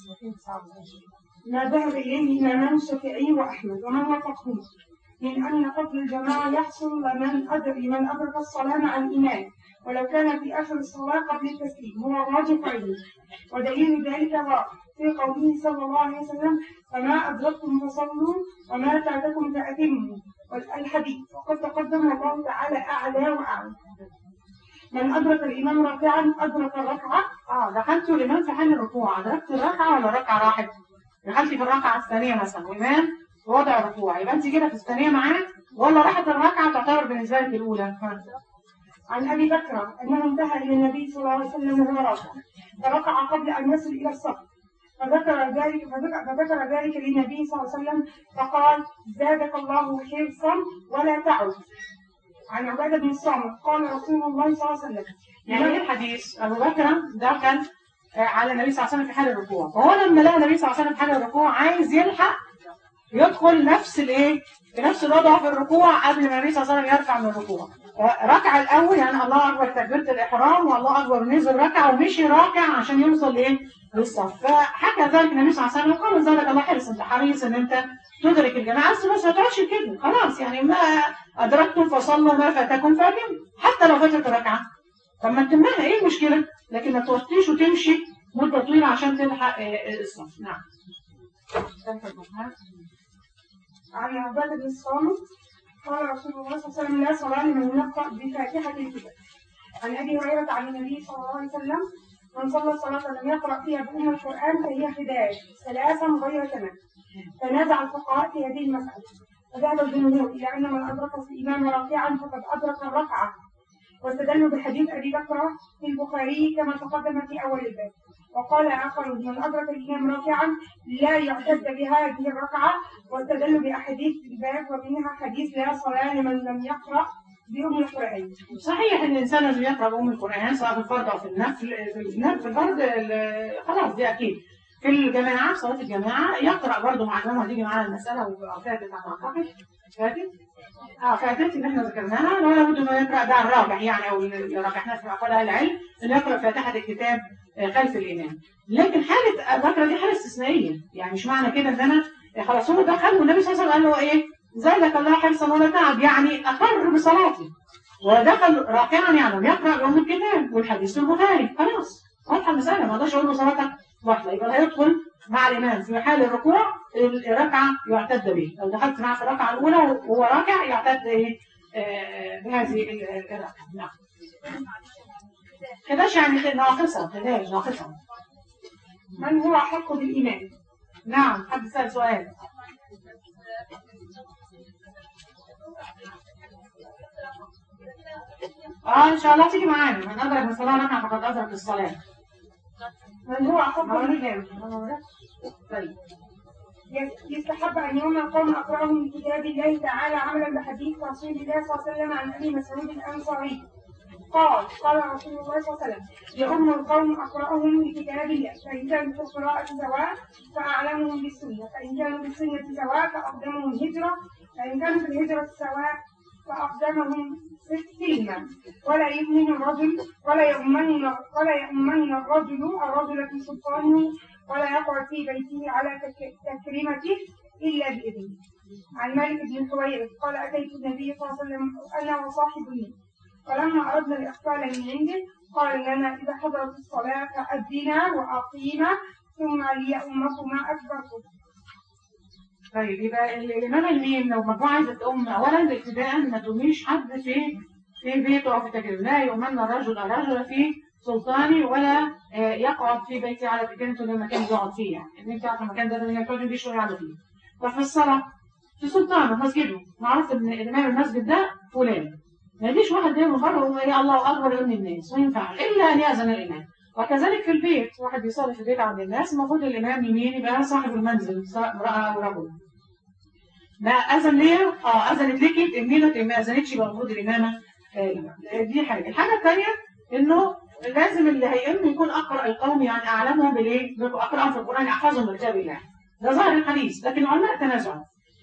229 ما ذهب إليه الإمام الشافعي وأحمد ومن وافقهما من أن فضل الجماعة يحصل لمن أدرك لمن أدرك الصلاة مع الإمام ولو كان في آخر الصلاة قبل التسليم هو راجح عليه ودليل ذلك واضح في قوله صلى الله عليه وسلم فما أدركتم فصلوا وما فاتكم فأتموا والحديث وقد تقدم الله تعالى أعلى وأعلى من أدرك الإمام راكعا أدرك الركعة اه دخلت الامام في حال الركوع ادركت الركعه ولا الركعه راحت دخلت في الركعه الثانيه مثلا والامام في وضع الركوع يبقى انت كده في الثانيه معاه ولا راحت الركعه تعتبر بالنسبه لك الاولى ها. عن ابي بكر انه انتهى الى النبي صلى الله عليه وسلم وهو راكع فركع قبل ان يصل الى الصف فذكر ذلك فذكر, فذكر ذلك للنبي صلى الله عليه وسلم فقال زادك الله حرصا ولا تعد عن عبادة بن الصامت قال رسول الله صلى الله عليه وسلم يعني ايه الحديث ابو بكر ده كان آه، على النبي صلى الله عليه وسلم في حال الركوع فهو لما لقى النبي صلى الله عليه وسلم في حال الركوع عايز يلحق يدخل نفس الايه في نفس الوضع في الركوع قبل ما النبي صلى الله عليه وسلم يرفع من الركوع ركع الاول يعني الله اكبر تكبيره الاحرام والله اكبر نزل ركع ومشي راكع عشان يوصل لايه للصف فحكى ذلك النبي صلى الله عليه وسلم قال زادك الله حرص انت حريص ان انت تدرك الجماعه بس بس ما تقعدش كده خلاص يعني ما ادركتم فصلوا ما فاتكم فاتم حتى لو فاتت ركعه طب ما تتمها ايه المشكله لكن ما توطيش وتمشي مده طويله عشان تلحق آه، الصف نعم عن عبادة بن الصامت قال رسول الله صلى الله عليه وسلم لا صلاة لمن يقرأ بفاتحة الكتاب عن أبي هريرة عن النبي صلى الله عليه وسلم من صلى الصلاة لم يقرأ فيها بأم القرآن فهي خداج ثلاثا غير تمام تنازع الفقهاء في هذه المسألة فذهب الجمهور إلى أن من أدرك الإمام راكعا فقد أدرك الركعة واستدلوا بحديث أبي بكر في البخاري كما تقدم في أول الباب وقال آخر من أدرك الإمام راكعا لا يعتد بهذه الركعة واستدلوا بأحاديث الباب ومنها حديث لا صلاة لمن لم يقرأ بأم القرآن صحيح ان الانسان لازم يقرا بام القران سواء في الفرض او في النفل في النفل في الفرض ال- خلاص دي اكيد في الجماعه في صلاه الجماعه يقرا برضه مع الامام هتيجي معانا المساله وفاتت على ما اعتقد فاتت اه فاتت اللي احنا ذكرناها ولا بد انه يقرا ده الراجح يعني او اللي رجحناه في اقوال اهل العلم انه يقرا فاتحه الكتاب آه، خلف الامام لكن حاله الذكرى دي حاله استثنائيه يعني مش معنى كده ان انا آه، خلاص هو دخل والنبي صلى الله عليه وسلم قال له ايه زادك الله حرصا ولا تعب يعني اقر بصلاته ودخل راكعا يعني يقرا بام الكتاب والحديث في البخاري خلاص واضحه المساله ما اقدرش اقول له صلاتك واحده يبقى هيدخل مع الامام في حال الركوع الركعه يعتد به لو دخلت معه في الركعه الاولى وهو راكع يعتد ايه آه، بهذه ال- الركعه نعم كداش يعني ناقصه كداش ناقصه من هو أحق بالإيمان نعم حد سأل سؤال اه ان شاء الله تيجي معانا من ادرك الصلاه ركعه فقد ادرك الصلاه من هو أحق بالإيمان طيب يس- يستحب أن يوم القوم أقرأهم بكتاب الله تعالى عملا بحديث رسول الله صلى الله عليه وسلم عن أبي مسعود الأنصاري قال قال رسول الله صلى الله عليه وسلم يؤم القوم أقرأهم بكتاب الله فإن كانوا في القراءة سواء فأعلمهم بالسنة فإن كانوا بالسنة سواء فأقدمهم هجرة فإن كانوا في الهجرة سواء فأقدمهم سلما ولا يؤمن الرجل ولا يؤمن ولا يؤمن الرجل الرجل في سلطانه ولا يقعد في بيته على تك- تكريمته إلا بإذنه. عن مالك بن الحويرث قال أتيت النبي صلى الله عليه وسلم أنا وصاحب لي فلما أردنا الإقبال من عنده قال لنا إذا حضرت الصلاة فأذنا وأقيما ثم ليأمكما أكبركم. طيب يبقى ال- الإمام المين لو مجموعة عايزة تقوم أولا ابتداء ما تقوميش حد في في بيته أو في تكريم لا يؤمن الرجل الرجل في سلطاني ولا آه، يقعد في بيتي على تكريمته اللي المكان اللي يقعد فيه يعني إن أنت عارفة المكان ده اللي يقعد فيه شوية يقعد فيه ففي الصلاة في سلطانه مسجده معروف إن الإمام المسجد ده فلان ما يجيش واحد جاي من بره ويقول يا الله أكبر يقول الناس ما ينفعش إلا أن يأذن الإمام وكذلك في البيت واحد بيصلي في البيت عند الناس المفروض الإمام يمين يبقى صاحب المنزل سواء امرأة أو رجل ما أذن ليا اه أذنت ليكي تأمي له ما أذنتش يبقى المفروض الإمامة آه، دي حاجة الحاجة الثانية إنه لازم اللي هيأم يكون أقرأ القوم يعني أعلمهم بالإيه؟ أقرأهم في القرآن أحفظهم من كتاب الله ده ظاهر الحديث لكن العلماء تنازعوا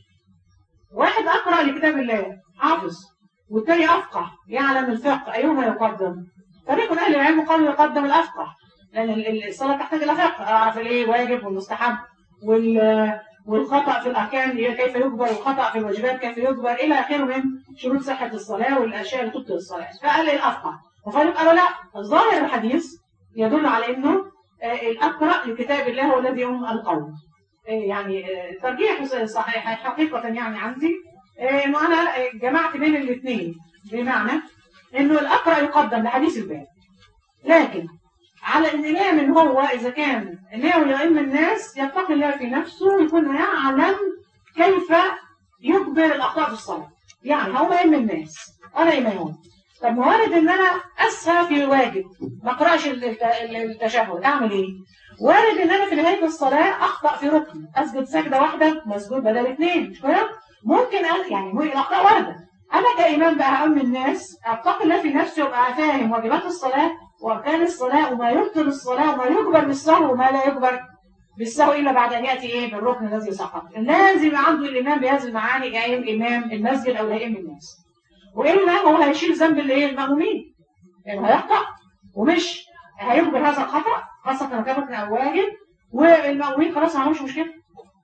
واحد أقرأ لكتاب الله حافظ والتاني أفقه يعلم الفقه أيهما يقدم فريق أهل العلم قالوا يقدم الأفقه لأن ال- ال- الصلاة تحتاج إلى فقه أعرف الإيه واجب والمستحب وال والخطأ في الأحكام كيف يجبر والخطأ في الواجبات كيف يجبر إلى آخره من شروط صحة الصلاة والأشياء اللي تبطل الصلاة فقال الأفقه وفريق قالوا لا ظاهر الحديث يدل على إنه آه، الأقرأ لكتاب الله هو الذي يؤم القوم آه، يعني آه، ترجيح صحيح حقيقة يعني عندي آه، إنه أنا آه، جمعت بين الاثنين بمعنى إنه الأقرأ يقدم لحديث الباب لكن على الإمام إن هو إذا كان ناوي يؤم الناس يتقي الله في نفسه ويكون يعلم كيف يجبر الأخطاء في الصلاة يعني هو يؤم الناس أنا إمام طب ما وارد إن أنا أسهى في واجب ما أقرأش الت- التشهد أعمل إيه؟ وارد إن أنا في نهاية الصلاة أخطأ في ركن أسجد سجدة واحدة مسجود بدل اثنين مش كده؟ ممكن أ- يعني ممكن الأخطاء واردة أنا كإمام بقى أؤم الناس أتقي الله في نفسي وأبقى فاهم واجبات الصلاة وأركان الصلاة وما يبطل الصلاة وما يجبر بالسهو وما لا يجبر بالسهو إلا بعد أن يأتي إيه بالركن الذي سقط لازم يبقى عنده الإمام بهذه المعاني قايم إمام المسجد أو لا يئم الناس وإلا هو هيشيل ذنب الإيه المأمومين لأنه هيخطأ ومش هيجبر هذا الخطأ خاصة لو كان ركن أو واجب والمأمومين خلاص ما عملوش مشكلة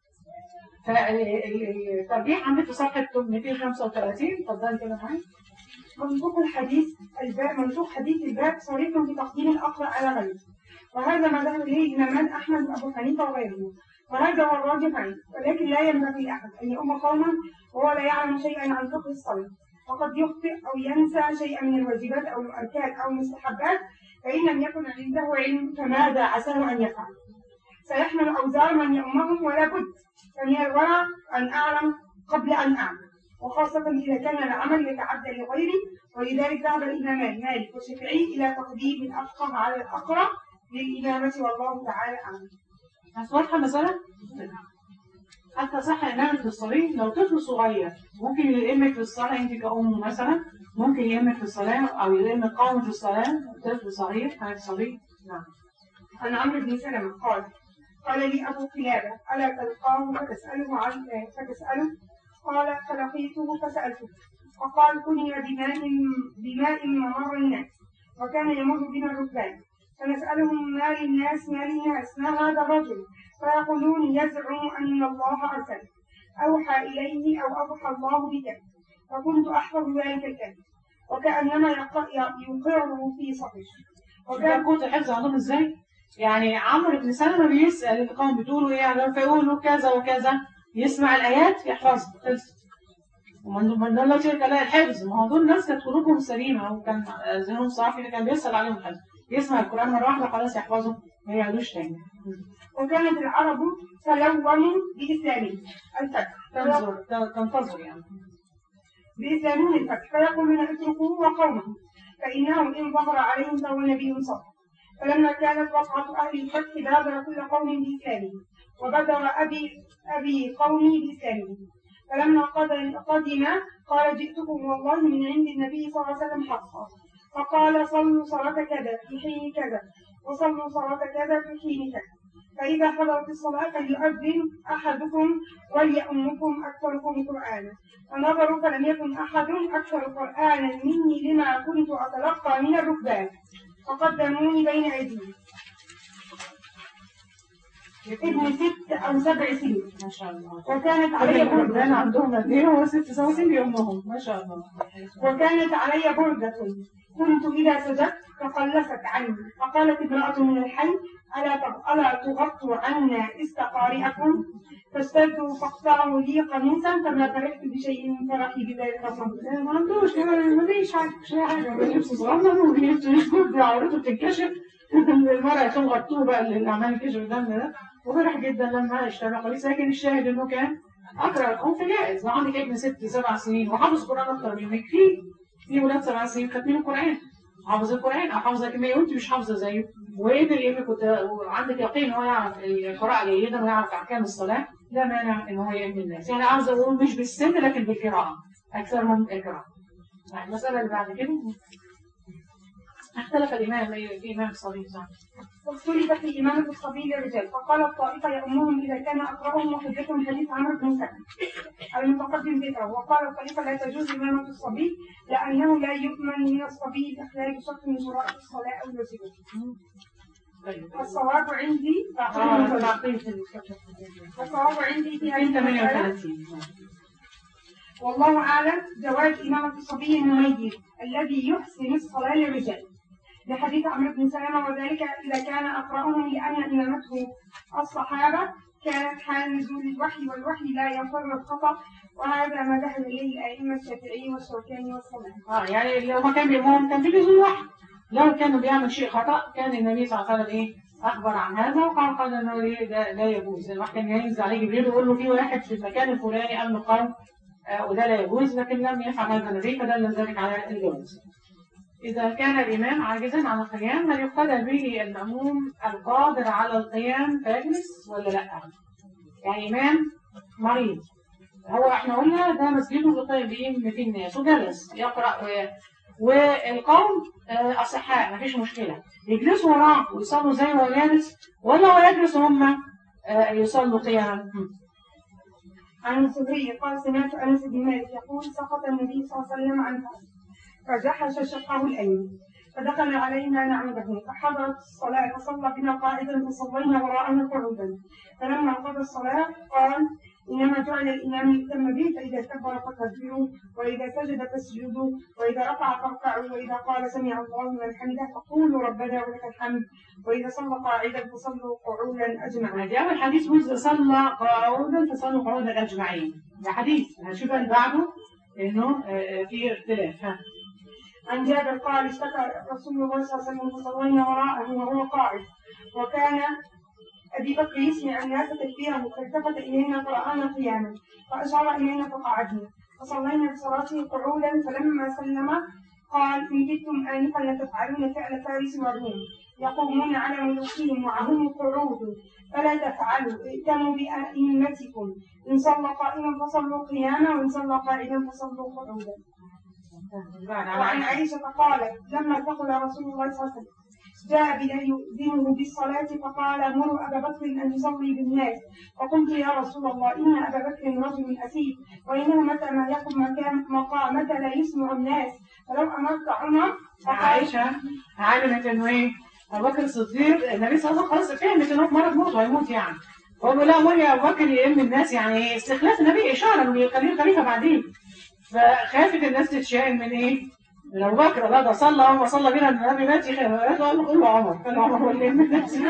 فالترجيح عندك في صفحة 235 اتفضلي كده معايا منطوق الحديث الباب منطوق حديث الباب صريح في تقديم الأقرأ على غيره وهذا ما ذهب إليه الإمامان أحمد وأبو حنيفة وغيرهم وهذا هو الراجح عنه ولكن لا ينبغي لأحد أن يؤم قوما وهو لا يعلم شيئا عن فقه الصلاة وقد يخطئ أو ينسى شيئا من الواجبات أو الأركان أو المستحبات فإن لم يكن عنده علم فماذا عساه أن يفعل سيحمل أوزار من يؤمهم ولا بد فمن الورع أن أعلم قبل أن أعمل وخاصة إذا كان العمل يتعدى لغيري ولذلك ذهب الإمامان مالك والشافعي إلى تقديم الأفقه على الأقرأ للإمامة والله تعالى أعلم. واضحة مثلا حتى صح إمامة الصبي لو طفل صغير ممكن يلمك في الصلاة أنت كأم مثلا ممكن يلمك في الصلاة أو يلمك قوم في الصلاة طفل صغير هذا صبي نعم عن عمرو بن سلمة قال قال لي أبو قلابة ألا تلقاه فتسأله عن فتسأله قال فلقيته فسألته فقال كنا بماء بماء ممر الناس وكان يمر بنا الركبان فنسألهم ما للناس ما للناس ما هذا الرجل فيقولون يزعم أن الله أرسل أوحى إليه أو أوحى الله بك فكنت أحفظ ذلك الكلام وكأنما يق- يقر في صدري وكان وكان كنت حفظ عندهم ازاي؟ يعني عمرو بن سلمة بيسأل القوم بتقولوا ايه يعني فيقولوا كذا وكذا يسمع الآيات يحفظها خلصت ومن من دول تلك لا الحفظ ما هو دول ناس كانت قلوبهم سليمة وكان ذهنهم صافي كان بيسأل عليهم الحفظ يسمع القرآن مرة واحدة خلاص يحفظه ما يعيدوش تاني وكانت العرب تلون بإسلامهم الفتح تنظر تنتظر يعني بإسلامهم الفتح فيقولون اتركوه وقومه فإنهم إن ظهر عليهم فهو نبي صالح فلما كانت وقعة أهل الفتح بادر كل قوم بإسلامهم وبدر أبي أبي قومي بإسلامهم فلما قد- قدم قال جئتكم والله من عند النبي صلى الله عليه وسلم حقا فقال صلوا صلاة كذا في حين كذا وصلوا صلاة كذا في حين كذا فإذا حضرت الصلاة فليؤذن أحدكم وليؤمكم أكثركم قرآنا فنظروا فلم يكن أحد أكثر قرآنا مني لما كنت أتلقى من الركبان فقدموني بين أيديهم ابن ست أو سبع سنين ما شاء الله وكانت علي علي القرآن بردة عندهم قد ايه هو ست سنين بيومهم ما شاء الله وكانت علي بردة كنت إذا سجدت تخلفت عني فقالت امرأة من الحي ألا تغ- ألا تغطوا عنا استقارئكم فاشتدوا فاقطعوا لي قميصا فما فرحت بشيء من فرحي بذلك الصبر ما عندوش كده ما فيش حاجه مش لاقي حاجه بيلبس صغنن وبيلبس يشوف عورته بتتكشف المرأة يكون غطوه بقى اللي عمال يكشف الدم ده وفرح جدا لما اشترى قميص لكن الشاهد انه كان اقرا القوم في جائز لو عندك ابن ست سبع سنين وحافظ قران اكتر منك في في ولاد سبع سنين ختمين القران حافظ القران او حافظه كميه وانت مش حافظه زيه وقدر يبقى كنت وعندك يقين ان هو يعرف القراءه جيدا ويعرف احكام الصلاه لا مانع ان هو يأمن الناس يعني عاوز اقول مش بالسن لكن بالقراءه اكثر من القراءه المساله اللي بعد كده اختلف الامام في امام الصليب صح واختلف في إمامة الصبي للرجال فقال الطائفة يأمهم إذا كان أقرأهم وحجتهم حديث عمرو بن سلمة المتقدم ذكره وقال الطائفة لا تجوز إمامة الصبي لأنه لا يؤمن من الصبي بإخلال شرط من شرائط الصلاة أو الواجبات طيب الصواب عندي اه تعطيل الصواب عندي في هذه انت المسألة 38 والله أعلم جواز إمامة الصبي المميز الذي يحسن الصلاة للرجال لحديث عمرو بن سلمة وذلك إذا كان أقرأهم لأن إمامته الصحابة كانت حال نزول الوحي والوحي لا يفر الخطأ وهذا ما ذهب إليه الأئمة الشافعي والشوكاني والصلاة اه يعني لو ما كان بيمهم كان في نزول واحد لو كان بيعمل شيء خطأ كان النبي صلى الله عليه وسلم ايه اخبر عن هذا وقال قال انه إيه ده لا يجوز الواحد كان ينزل عليه جبريل ويقول له في واحد في المكان الفلاني امن قوم آه وده لا يجوز لكن لم يفعل هذا النبي فدل ذلك على الجواز إذا كان الإمام عاجزا عن القيام هل يقتدى به المأموم القادر على القيام فيجلس ولا لا؟ يعني إمام مريض هو احنا قلنا ده مسجده بيقيم بيه في الناس وجلس يقرأ و- والقوم آه، أصحاء مفيش مشكلة يجلسوا وراه ويصلوا زي ما هو جالس ولا هو يجلس هم آه، يصلوا قياما عن الزهري قال سمعت أنس بن مالك يقول سقط النبي صلى الله عليه وسلم عن فرس فجحش شقه الأيمن فدخل علينا نعوده فحضرت الصلاة فصلى بنا قاعدا فصلينا وراءه قعودا فلما قضى الصلاة قال إنما جعل الإمام يهتم به فإذا كبر فكبروا وإذا سجد فاسجدوا وإذا رفع فاركعوا وإذا قال سمع الله لمن حمده فقولوا ربنا ولك الحمد وإذا صلى قاعدا فصلوا قعودا أجمعين دي أول حديث موسى صلى قعودا فصلوا قعودا أجمعين ده حديث هنشوف اللي بعده إنه آه، في اختلاف ها عن جابر قال اشتكى رسول الله صلى الله عليه وسلم فصلينا وراءه وهو قاعد وكان أبي بكر يسمع الناس تكبيره فالتفت إلينا فرآنا قياما فأشار إلينا فقعدنا فصلينا بصلاته قعودا فلما سلم قال إن كنتم آنفا لتفعلون فعل فارس والروم يقومون على ملوكهم وهم قعود فلا تفعلوا ائتموا بأئمتكم إن صلى قائما فصلوا قياما وإن صلى قائما فصلوا قعودا وعن عائشة قالت لما دخل رسول الله صلى الله عليه وسلم جاء بنا يؤذنه بالصلاة فقال مروا أبا بكر أن يصلي بالناس فقلت يا رسول الله إن أبا بكر رجل أسيف وإنه متى ما يقم مكان مقامة لا يسمع الناس فلو أمرت عمر فقال عائشة علمت انه ايه ابو بكر الصديق النبي صلى الله عليه وسلم خلاص فهمت انه في مرض موت وهيموت يعني هو بيقول لها مر يا ابو بكر يئم الناس يعني استخلاف النبي اشاره انه يخليه خليفه بعدين فخافت الناس تتشائم من ايه؟ من ابو بكر لا ده صلى هو صلى بينا النبي مات يخاف قال له عمر قال له عمر هو اللي يئم الناس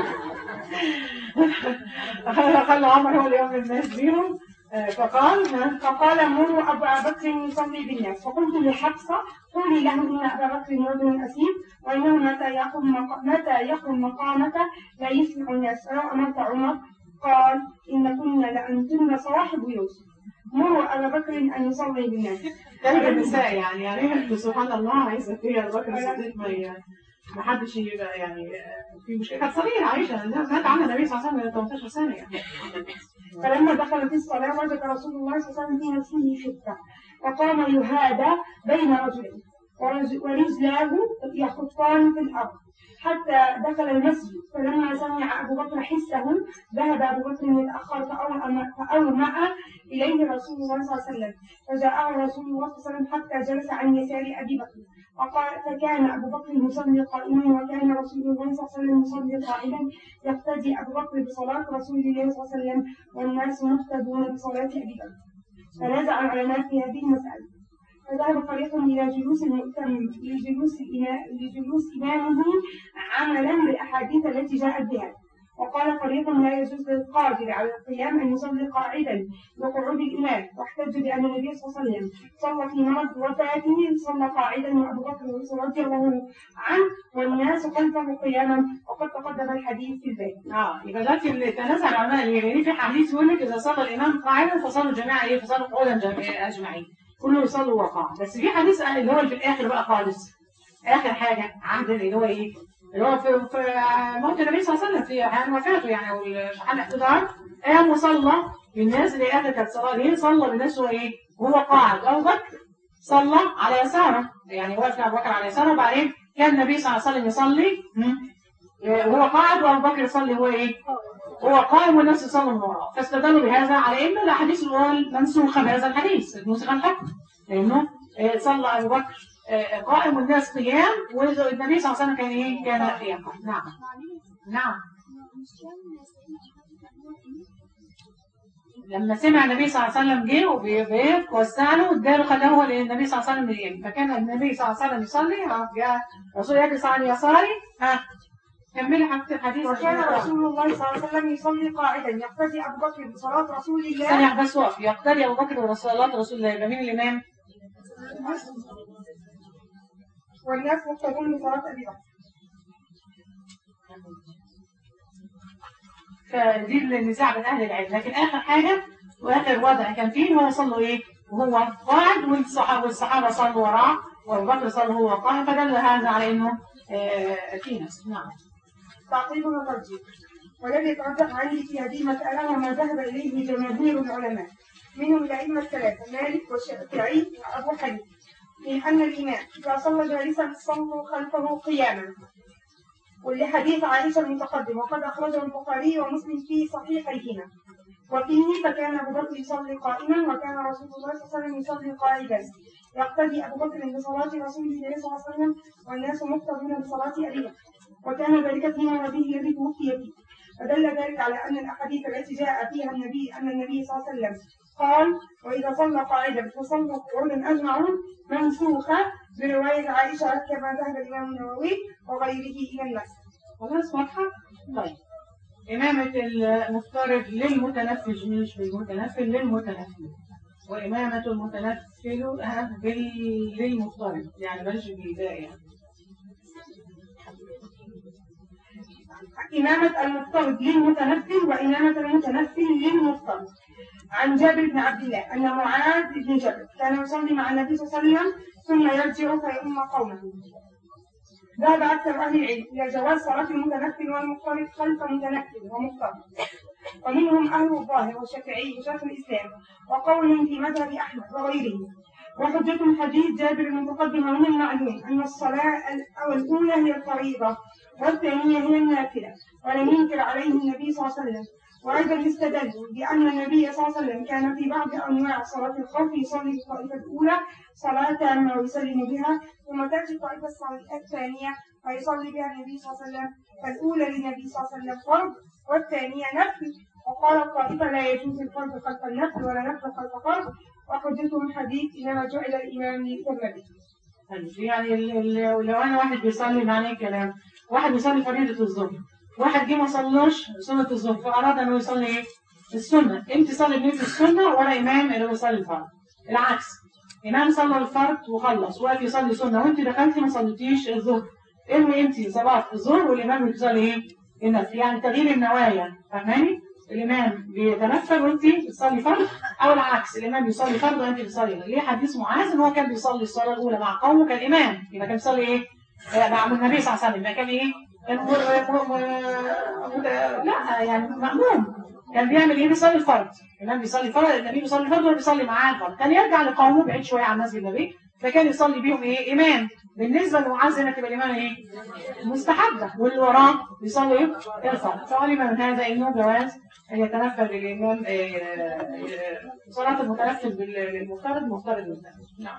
خلى عمر هو اللي يؤم الناس بيهم آه، فقال فقال مروا أبا بكر يصلي بالناس فقلت لحفصة قولي له إن أبا بكر رجل أسير وإنه متى يقوم مق... متى يقوم مقامك لا يسمع الناس فلو أمرت عمر قال إن كنا لأنتن صواحب يوسف مروا أبا بكر أن يصلي بالناس كلب النساء يعني يعني سبحان الله عايزه فيها ابو بكر الصديق ما ي- ما حدش يبقى يعني في مشكله كانت صغيره عايشه مات عنها النبي صلى الله عليه وسلم 18 سنه يعني فلما دخل في الصلاة وجد رسول الله صلى الله عليه وسلم في نفسه شدة وقام يهادى بين رجلين ورج- ورجلاه يخطان في الأرض حتى دخل المسجد فلما سمع أبو بكر حسه ذهب أبو بكر يتأخر فأومأ فأومأ إليه رسول الله صلى الله عليه وسلم فجاءه رسول الله صلى الله عليه وسلم حتى جلس عن يسار أبي بكر وقال فكان أبو بكر يصلي قائما وكان رسول الله صلى الله عليه وسلم يصلي قاعدا يقتدي أبو بكر بصلاة رسول الله صلى الله عليه وسلم والناس مقتدون بصلاة أبي بكر فنازع العلماء في هذه المسألة فذهب فريق إلى جلوس المؤتم لجلوس الإمام لجلوس إمامه عملا بالأحاديث التي جاءت بها وقال فريق لا يجوز للقادر على القيام أن يصلي قاعدا لقعود الإمام واحتج بأن النبي صلى الله عليه وسلم صلى في مرض وفاته صلى قاعدا وأبو بكر رضي الله عنه والناس خلفه قياما وقد تقدم الحديث في الباب اه يبقى دلوقتي اللي تنازع العلماء اللي في حديث يقول لك اذا صلى الامام قاعدا فصلوا الجماعه ايه فصلوا قعودا جميع- اجمعين كله يصلوا وقاع بس في حديث اللي هو اللي في الاخر بقى خالص اخر حاجه عهد اللي هو ايه اللي هو في, في موت النبي صلى الله عليه وسلم في عام وفاته يعني او حال الاحتضار قام وصلى بالناس اللي اخر كانت صلاه ليه صلى بالناس هو ايه وهو قاعد ابو بكر صلى على يساره يعني وقف ابو بكر على يساره وبعدين كان النبي صلى الله عليه وسلم يصلي م? وهو قاعد وابو بكر يصلي هو ايه هو قائم والناس يصلوا من وراه فاستدلوا بهذا على ان الاحاديث الاول منسوخه بهذا الحديث نسخ الحكم لانه آه، صلى ابو بكر آه، قائم والناس قيام والنبي صلى الله عليه وسلم كان ايه كان قيام نعم نعم لما سمع النبي صلى الله عليه وسلم جه وبيبيض وسع له اداله خلاه هو لان النبي صلى الله عليه وسلم ينام فكان النبي صلى الله عليه وسلم يصلي ها، جاء الرسول يجلس على يساري ها كملي حبيبتي الحديث وكان رسول الله صلى الله عليه وسلم يصلي قاعدا يقتدي أبو بكر بصلاة رسول الله ثانية بس وقف يقتدي أبو بكر ورسول رسول الله يبقى مين الإمام؟ والناس مقتدون بصلاة أبي بكر فدي النزاع بين أهل العلم لكن آخر حاجة وآخر وضع كان فيه هو صلوا إيه؟ وهو قاعد والصحابة والصحابة صلوا وراه وأبو بكر صلى وهو قاعد فدل هذا على إنه آه، في ناس نعم تعقيب وترجيح والذي يترجح عندي في هذه المسألة وما ذهب إليه جماهير العلماء منهم الأئمة الثلاثة مالك والشافعي وأبو حنيفة من أن الإمام إذا صلى جالسا صلوا خلفه قياما ولحديث عائشة المتقدم وقد أخرجه البخاري ومسلم في صحيحيهما وفيه فكان أبو بكر يصلي قائما وكان رسول الله صلى الله عليه وسلم يصلي قائدا يقتدي أبو بكر بصلاة رسول الله صلى الله عليه وسلم والناس مقتدون بصلاة أبي بكر وكان ذلك في مرضه الذي توفي فيه فدل ذلك على أن الأحاديث التي جاء فيها النبي أن النبي صلى الله عليه وسلم قال وإذا صلى قاعدا فصلوا قعودا أجمعون منسوخة برواية عائشة كما ذهب الإمام النووي وغيره إلى الناس خلاص واضحة؟ طيب إمامة المفترض للمتنفذ مش بالمتنفذ للمتنفذ وإمامة المتنفذ أهم بال- للمفترض يعني بلاش بالباقي يعني إمامة المفترض للمتنفذ وإمامة المتنفذ للمفترض عن جابر بن عبد الله أن معاذ بن جبل كان يصلي مع النبي صلى الله عليه وسلم ثم يرجع فيؤم قومه ذهب أكثر أهل العلم إلى جواز صلاة المتنفل والمفترض خلف متنفل ومفترض ومنهم أهل الظاهر والشافعي وشيخ الإسلام وقولهم في مذهب أحمد وغيره وحجة حديث جابر المتقدم ومن المعلوم أن الصلاة الأو- الأولى هي الفريضة والثانية هي النافلة ولم ينكر عليه النبي صلى الله عليه وسلم وأيضا استدلوا بأن النبي صلى الله عليه وسلم كان في بعض أنواع صلاة الخوف يصلي في الطائفة الأولى صلاة تامة ويسلم بها ثم تأتي الطائفة الصلاة الثانية فيصلي بها النبي صلى الله عليه وسلم فالأولى للنبي صلى الله عليه وسلم فرض والثانية نفل وقال الطائفة لا يجوز الفرض خلف النفل ولا نفل خلف فرض وحجتهم حديث إنما جعل الإمام ليؤتم به طيب، يعني ال- ال- لو انا واحد بيصلي معناه كلام واحد بيصلي فريضة الظهر واحد جه ما صلاش سنة الظهر فأراد انه يصلي ايه؟ السنة انت صلي بنية السنة وانا امام اللي بيصلي الفرض العكس امام صلى الفرض وخلص وقف يصلي سنة وانت دخلتي ما صليتيش الظهر ارمي انت صلاة الظهر والامام بيصلي ايه؟ النفل يعني تغيير النوايا فاهماني؟ الامام بيتنفل وانت بتصلي فرض او العكس الامام بيصلي فرض وانت بتصلي ليه حديث معاذ ان هو كان بيصلي الصلاه الاولى مع قومه كالامام يبقى كان بيصلي ايه آه، مع النبي صلى الله عليه وسلم يبقى كان ايه كان م- م- م- لا يعني مأموم كان بيعمل ايه بيصلي الفرض الامام بيصلي الفرض النبي بيصلي الفرض وهو بيصلي معاه الفرض كان يرجع لقومه بعيد شويه عن مسجد النبي فكان يصلي بيهم ايه امام بالنسبه لمعاذ هنا تبقى الامام ايه مستحبه واللي وراه بيصلي ايه الفرض فعلم من هذا انه جواز أن يتنفل الإمام آه، آه، صلاة المتنفل بالمفترض مفترض بالنفل نعم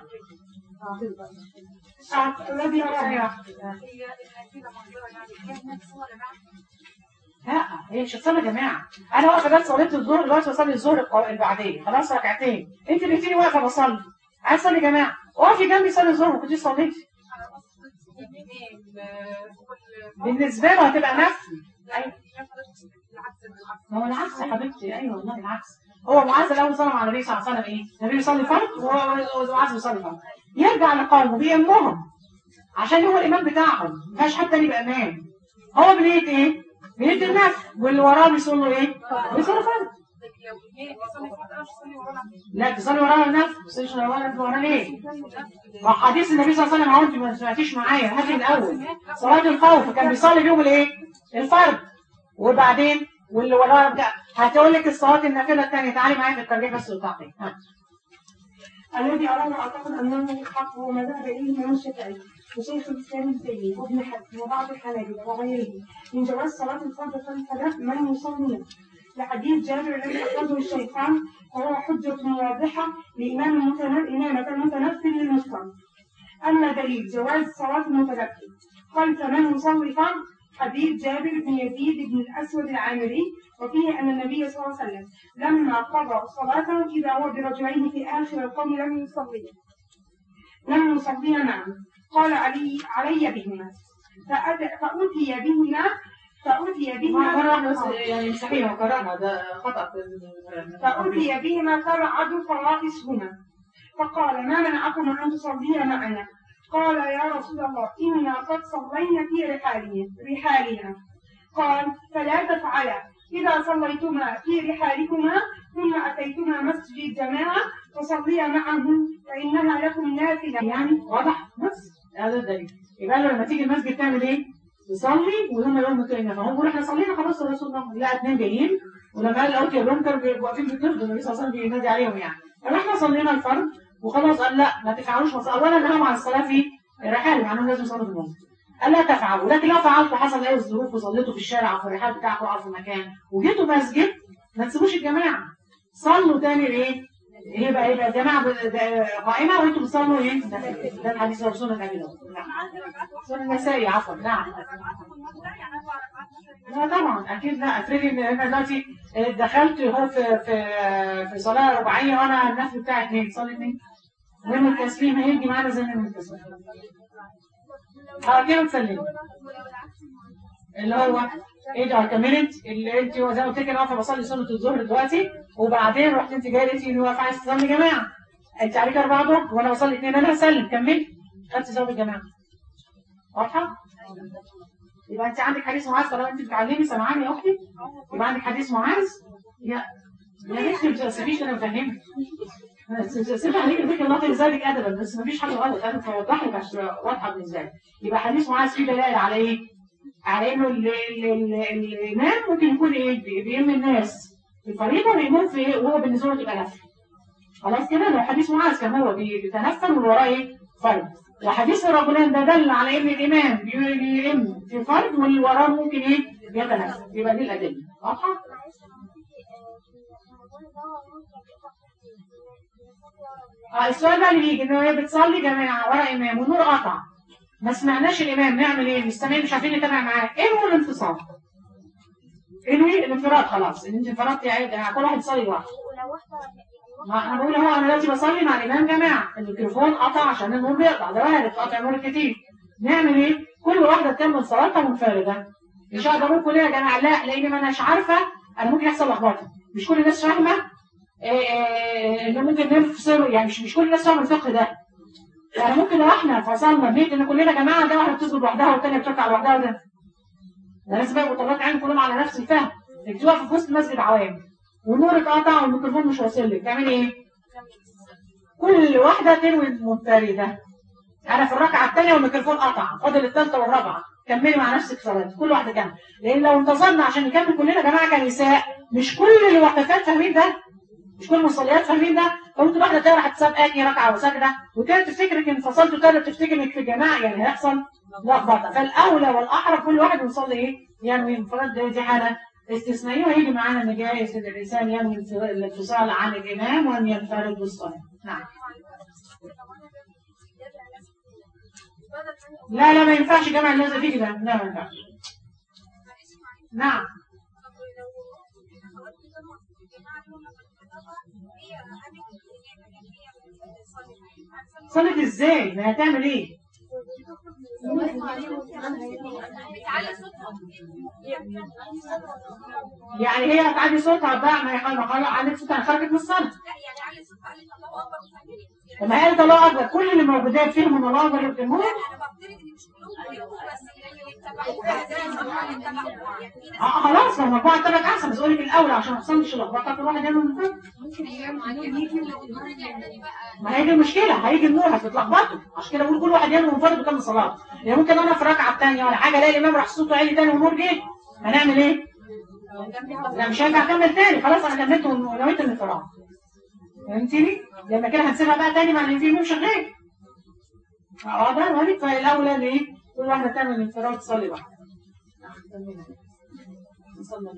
آه، الذي ثانية أراه واحدة. آه. هي النافلة منظورة يعني كيف نفسها جماعة لا هي مش هتصلي يا جماعة أنا واقفة بس صليت الظهر دلوقتي بصلي الظهر الق- البعدية خلاص ركعتين أنت اللي بتيجي واقفة بصلي عايز تصلي يا جماعة اقفي جنبي صلي الظهر ما كنتيش صليتي على أصل الإمام هو بالنسبة له هتبقى نفل العكس العكس ما هو العكس يا حبيبتي أيوه والله العكس هو معاذ الأول صلى مع النبي صلى الله عليه وسلم إيه؟ النبي بيصلي فرض وهو ومعاذ بيصلي فرض يرجع لقومه بيأمهم عشان هو الإمام بتاعهم ما فيهاش حد تاني يبقى إمام هو بنية إيه؟ بنية النفل واللي وراه بيصلوا إيه؟ بيصلوا فرض لو الإمام يصلي فرض أنا مش أصلي ورانا لا تصلي ورانا النفل ما تصليش ورانا النفل ورانا ليه؟ ما حديث النبي صلى الله عليه وسلم اهو انت ما سمعتيش معايا هاتي الاول صلاه الخوف كان بيصلي بيهم الايه؟ الفرد وبعدين واللي وراه بتاع هتقول لك الصلاه النافله الثانيه تعالي معايا في الترجيح بس والتعقيد ها. الذي أراه أعتقد أنه الحق هو ما ذهب إليه الإمام الشافعي وشيخ الإسلام ابن تيمية وابن حزم وبعض الحنابلة وغيرهم من جواز صلاة الفرد خلف من يصلي لحديث جابر الذي أخرجه الشيخان وهو حجة واضحة لإمام المتنفل إمامة المتنفل للمفترض أما دليل جواز صلاة المتنفل خلف من يصلي فرض حديث جابر بن يزيد بن الأسود العامري وفيه أن النبي صلى الله عليه وسلم لما قضى صلاته إذا هو برجلين في آخر القوم لم يصليا لم يصليا معه قال علي علي بهما فأت- فأتي بهما فأتي ما قرأنا بس بهما يعني مستحيل هو قرأنا ده خطأ في ال- فأتي بهما فرعد فرائسهما فقال ما منعكم أن تصليا معنا قال يا رسول الله إنا قد صلينا في رحالنا رحالنا قال فلا تفعلا إذا صليتما في رحالكما ثم أتيتما مسجد جماعة فصليا معهم فإنها لكم نافلة يعني واضح بس هذا الدليل يبقى له لما تيجي المسجد تعمل ايه؟ تصلي وهم يقولوا متقين فهم بيقولوا احنا صلينا خلاص يا رسول الله لا اتنين جايين ولما قال اوتي الروم كانوا بيبقوا واقفين بالطرد النبي صلى الله عليه وسلم بينادي عليهم يعني فاحنا صلينا الفرض وخلاص قال لا ما تفعلوش مص... اولا نهوا عن الصلاه في الرحال مع انهم لازم يصلوا في المسجد قال لا تفعلوا لكن لو فعلتوا حصل ايه الظروف وصليتوا في الشارع او في الرحال بتاعكم او في مكان وجيتوا مسجد ما تسيبوش الجماعه صلوا تاني ايه؟ ايه بقى ايه بقى الجماعه ب- ب- قائمه وانتوا بتصلوا ايه؟ ده ده الحديث ده سنه ابي داود نعم سنه النسائي عفوا نعم لا طبعا اكيد لا افرضي ان انا دلوقتي دخلت هو في في في صلاه رباعيه وانا النفل بتاعي اثنين صلي اثنين من التسليم هيجي معانا زي من التسليم اه كده تسلمي اللي هو ايه ده كملت اللي انت زي ما قلت لك انا واقفه بصلي سنه الظهر دلوقتي وبعدين رحت انت جايه لقيتي اني واقفه عايز تصلي جماعه انت عليك اربعه ظهر وانا بصلي اثنين انا هسلم كملت خدت ثواب الجماعه واضحه؟ يبقى انت عندك حديث معاذ طالما انت بتعلمي سامعاني يا اختي يبقى عندك حديث معاذ يا يا ريت ما تسيبيش انا بفهمك سيبها عليك ذكر الله في ذلك ادبا بس مفيش حاجه غلط انا بوضح لك عشان واضحه بالنسبه لك يبقى حديث معاذ فيه دلائل على ايه؟ على انه ال- ال- ال- الامام ممكن يكون ايه؟ بي- بيهم الناس في الفريضه ويموت في ايه؟ وهو بالنسبه له تبقى نفل خلاص كده لو حديث معاذ كان هو بي- بيتنفل واللي وراه ايه؟ فرض وحديث الرجلان ده دل على ان الامام بي- بيئم في فرض واللي وراه ممكن ايه؟ بيتنفل يبقى دي الادله واضحه؟ معلش انا ممكن آه، في رمضان ده هو ممكن يقطع حاجتين بنصلي ورا اه السؤال بقى اللي بيجي ان هي بتصلي جماعه ورا امام والنور قطع ما سمعناش الامام نعمل ايه؟ مستمعين مش عارفين نتابع معاه ايه هو الانفصال؟ انوي الانفراد خلاص ان انت انفردت يعني كل واحد يصلي لوحده ولو واحدة ما انا بقول هو انا دلوقتي بصلي مع الامام جماعه الميكروفون قطع عشان النور بيقطع ده وارد قطع نور كتير نعمل ايه؟ كل واحده تكمل صلاتها منفرده مش هقدر اقول كلنا يا جماعه لا لان ما اناش عارفه انا ممكن يحصل لخبطه مش كل الناس فاهمه آه، آه، ان ممكن نفصل يعني مش مش كل الناس فاهمه الفقه ده يعني ممكن لو احنا فصلنا بنيت ان كلنا جماعه ده واحده بتسجد لوحدها والثانيه بتركع لوحدها وده ده لازم يبقوا طلبات عين كلهم على نفس الفهم انك تقف في وسط مسجد عوام والنور اتقطع والميكروفون مش واصل لك تعملي ايه؟ كل واحده تنوي منفرده انا في الركعه الثانيه والميكروفون قطع فاضل الثالثه والرابعه كملي مع نفسك صلاه كل واحده كامله لان لو انتظرنا عشان نكمل كلنا جماعه كنساء مش كل الوقفات فاهمين ده مش كل المصليات فاهمين ده فممكن واحده تانية راح تسابقني ركعه وسجده وتاني تفتكرك ان فصلت وتاني تفتكر انك في جماعه يعني هيحصل لخبطه فالاولى والاحرى كل واحد يصلي ايه؟ ينوي انفراد دي دي حاله استثنائيه وهيجي معانا ان جايز ان الانسان ينوي الانفصال عن الامام وان ينفرد بالصلاه نعم لا لا ما ينفعش جمع الناس في كده لا ما ينفعش نعم صلت ازاي؟ ما هتعمل ايه؟ يعني هي هتعلي صوتها بقى ما هي خلاص خلاص عليك صوتها خرجت من الصلاه طب ما هي قالت الله اكبر كل اللي موجودات فيهم من الله اكبر يتمون اه خلاص لو مجموعه تبعك احسن بس قولي من الاول عشان ما تحصلش لخبطه كل واحد يعمل من فوق ما هي دي المشكله هيجي النور هتتلخبطوا عشان كده بقول كل واحد يعمل منفرد وكمل صلاه يعني ممكن انا في الركعه الثانيه ولا حاجه الاقي الامام راح صوته عالي تاني والنور جه هنعمل ايه؟ لا مش هينفع اكمل تاني خلاص انا كملت ونويت الانفراد فهمتني؟ لما كده هنسيبها بقى تاني مع اللي فيه شغال اه ده مالك فالاولى ليه؟ كل واحده تعمل الانفراد تصلي بقى نصلي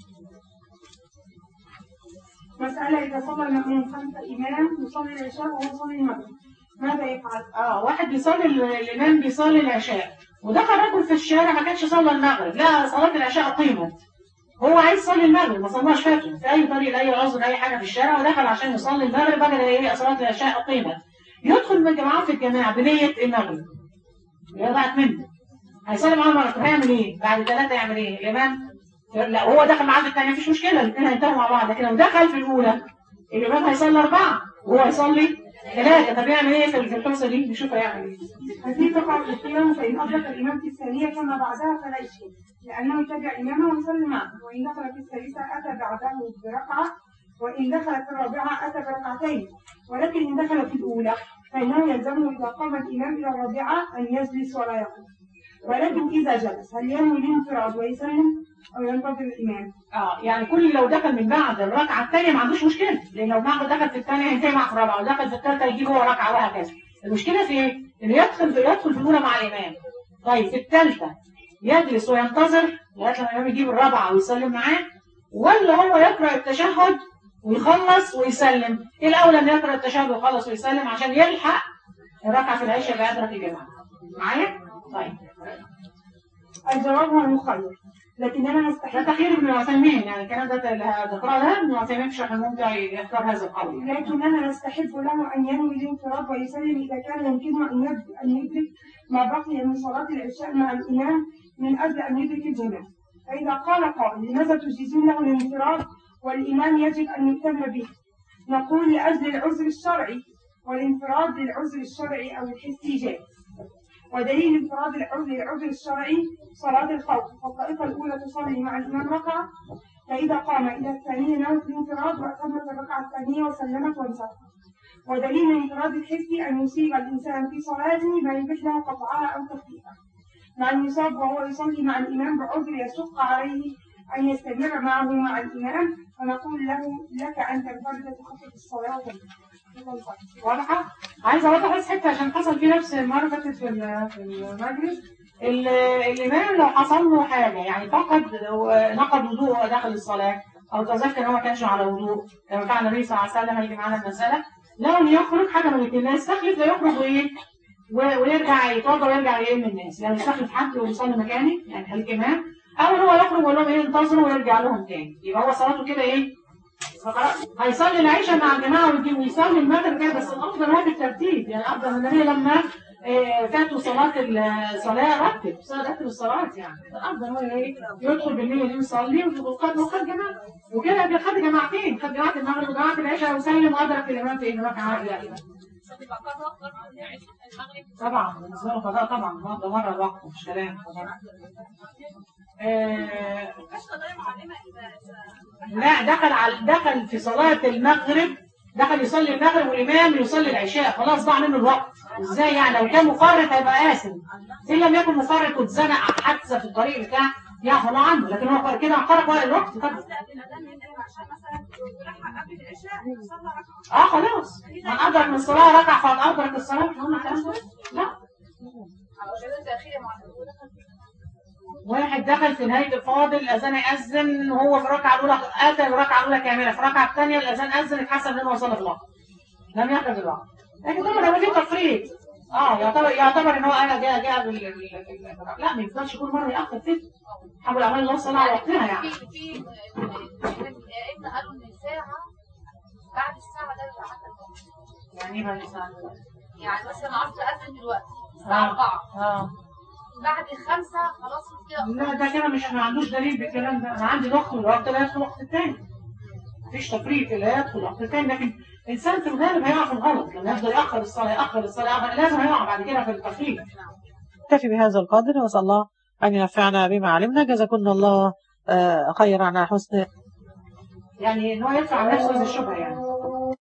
مسألة إذا صلى المأموم خلف الإمام يصلي العشاء وهو يصلي المغرب ماذا يفعل؟ اه واحد بيصلي ال- الامام بيصلي العشاء ودخل رجل في الشارع ما كانش صلى المغرب لا صلاه العشاء قيمت هو عايز يصلي المغرب ما صلاش فاتن في اي طريق لاي عذر اي حاجه في الشارع ودخل عشان يصلي المغرب بدل ايه صلاه العشاء قيمت يدخل من جماعه في الجماعه بنيه المغرب يضعت منه هيصلي معاه المغرب هيعمل ايه؟ بعد ثلاثه يعمل ايه؟ الامام لا هو دخل معاه في الثانيه مفيش مشكله الاثنين هينتهوا مع بعض لكن لو دخل في الاولى الامام هيصلي اربعه وهو هيصلي ثلاثه طب يعمل ايه في الحصه دي؟ نشوف هيعمل ايه هذه تقع في القيام فإن أدرك الإمام في الثانية كما بعدها فلا يشهد لأنه يتبع إمامه ويصلي معه وإن دخل في الثالثة أتى بعده بركعة وإن دخل في الرابعة أتى بركعتين ولكن إن دخل في الأولى فإنه يلزمه إذا قام الإمام إلى الرابعة أن يجلس ولا يقوم ولكن إذا جلس هل ينوي الانفراد ويسلم أو ينتظر الإمام؟ اه يعني كل لو دخل من بعد الركعه الثانيه ما عندوش مشكله لان لو بعد دخل في الثانيه هينتهي مع في الرابعه ودخل في الثالثه يجيب هو ركعه وهكذا المشكله في ايه؟ انه يدخل في يدخل في الاولى مع الامام طيب في الثالثه يجلس وينتظر لغايه لما الامام يجيب الرابعه ويسلم معاه ولا هو يقرا التشهد ويخلص ويسلم ايه الاولى ان يقرا التشهد ويخلص ويسلم عشان يلحق الركعه في العشاء يبقى يدرك الجماعه معايا؟ طيب الجواب هو المخير لكننا ده نستحيل تخيير ابن عثيمين يعني الكلام ده تقرا ده ابن عثيمين في شرح الممتع يختار هذا القول يعني. لكننا نستحب له أن ينوي الانفراد ويسلم إذا كان يمكنه أن يد- أن يدرك ما بقي من صلاة العشاء مع الإمام من أجل أن يدرك الجماعة فإذا قال قائل لماذا تجيزون له الانفراد والإمام يجب أن يهتم به نقول لأجل العذر الشرعي والانفراد للعذر الشرعي أو الحسي جائز ودليل انفراد العذر العذر الشرعي صلاة الخوف فالطائفة الأولى تصلي مع الإمام ركعة فإذا قام إلى الثانية نوت الانفراد وأتمت الركعة الثانية وسلمت وانصرفت ودليل انفراد الحس أن يصيب الإنسان في صلاته ما يبيح له قطعها أو تخفيفها مع أن يصاب وهو يصلي مع الإمام بعذر يشق عليه أن يستمر معه مع الإمام فنقول له لك أن تنفرد تخفف الصلاة وتنصرف. واضحة؟ عايزة أوضح بس حتة عشان حصل في نفس المرة فاتت في ال- في المجلس ال- الإمام لو حصل له حاجة يعني فقد نقض وضوءه داخل الصلاة أو تذكر إن هو ما كانش على وضوء كما فعل النبي صلى الله عليه وسلم هيجي معانا المسألة لو إن يخرج حاجة من الاثنين لا يستخلف لا يخرج وإيه و- ويرجع يتوضا ويرجع يئم الناس يعني يستخلف حد ويصلي مكاني يعني خليك إمام أو إن هو يخرج ويقول لهم إيه انتظروا ويرجع لهم تاني يبقى هو صلاته كده إيه فخلاص هيصلي العشاء مع الجماعة ويجي ويصلي المغرب كده بس الأفضل هو بالترتيب يعني الأفضل النبي لما آه، فاتوا صلاة الصلاة رتب صلاة رتب الصلاة يعني الأفضل هو إيه يدخل بالنية دي يصلي وخد وخد جماعة وكده بيخد جماعتين خد جماعة المغرب وجماعة العشاء وسلم وأدرك الإمام في إن ركعة واحدة طبعا بالنسبة له قضاء طبعا ده مرة الوقت مش كلام آه، لا دخل على دخل في صلاة المغرب دخل يصلي المغرب والإمام يصلي العشاء خلاص ضاع منه الوقت ازاي يعني لو كان مفرط هيبقى آثم إن لم يكن مفرط واتزنق حادثة في الطريق بتاع يعفو الله عنه لكن هو كده خرج وقت الوقت طبعا اه خلاص من أدرك من الصلاة ركع فقد أدرك الصلاة مش هم الكلام ده لا واحد دخل في نهاية الفاضل الأذان يأذن وهو في الركعة الأولى أتى الركعة الأولى كاملة في الركعة الثانية الأذان أذن اتحسب إنه وصل في الوقت لم يخرج الوقت لكن طبعا هو ليه تفريط اه يعتبر يعتبر ان هو انا جاء جاء بال بال- بال- لا ما يفضلش كل مره ياخر فيه حاول اعمل الله صلاه على وقتها يعني في في ابن قالوا ان ساعة بعد الساعة ده بيبقى عدى الوقت. يعني ايه بقى الإنسان دلوقتي؟ يعني مثلا عصر أذن دلوقتي اه الساعة 4 اه بعد الخمسة خلاص كده لا ده كده مش ما عندوش دليل بالكلام ده انا عندي ضغط الوقت لا يدخل وقت الثاني مفيش تفريط لا يدخل وقت الثاني لكن انسان في الغالب هيقع في الغلط لما يفضل ياخر الصلاه ياخر الصلاه يأخر لازم هيقع بعد كده في التفريط نكتفي بهذا القدر وصلى الله ان ينفعنا بما علمنا جزاكم الله آه، خيرا على حسن يعني ان هو يدفع عن نفسه هذه الشبهه يعني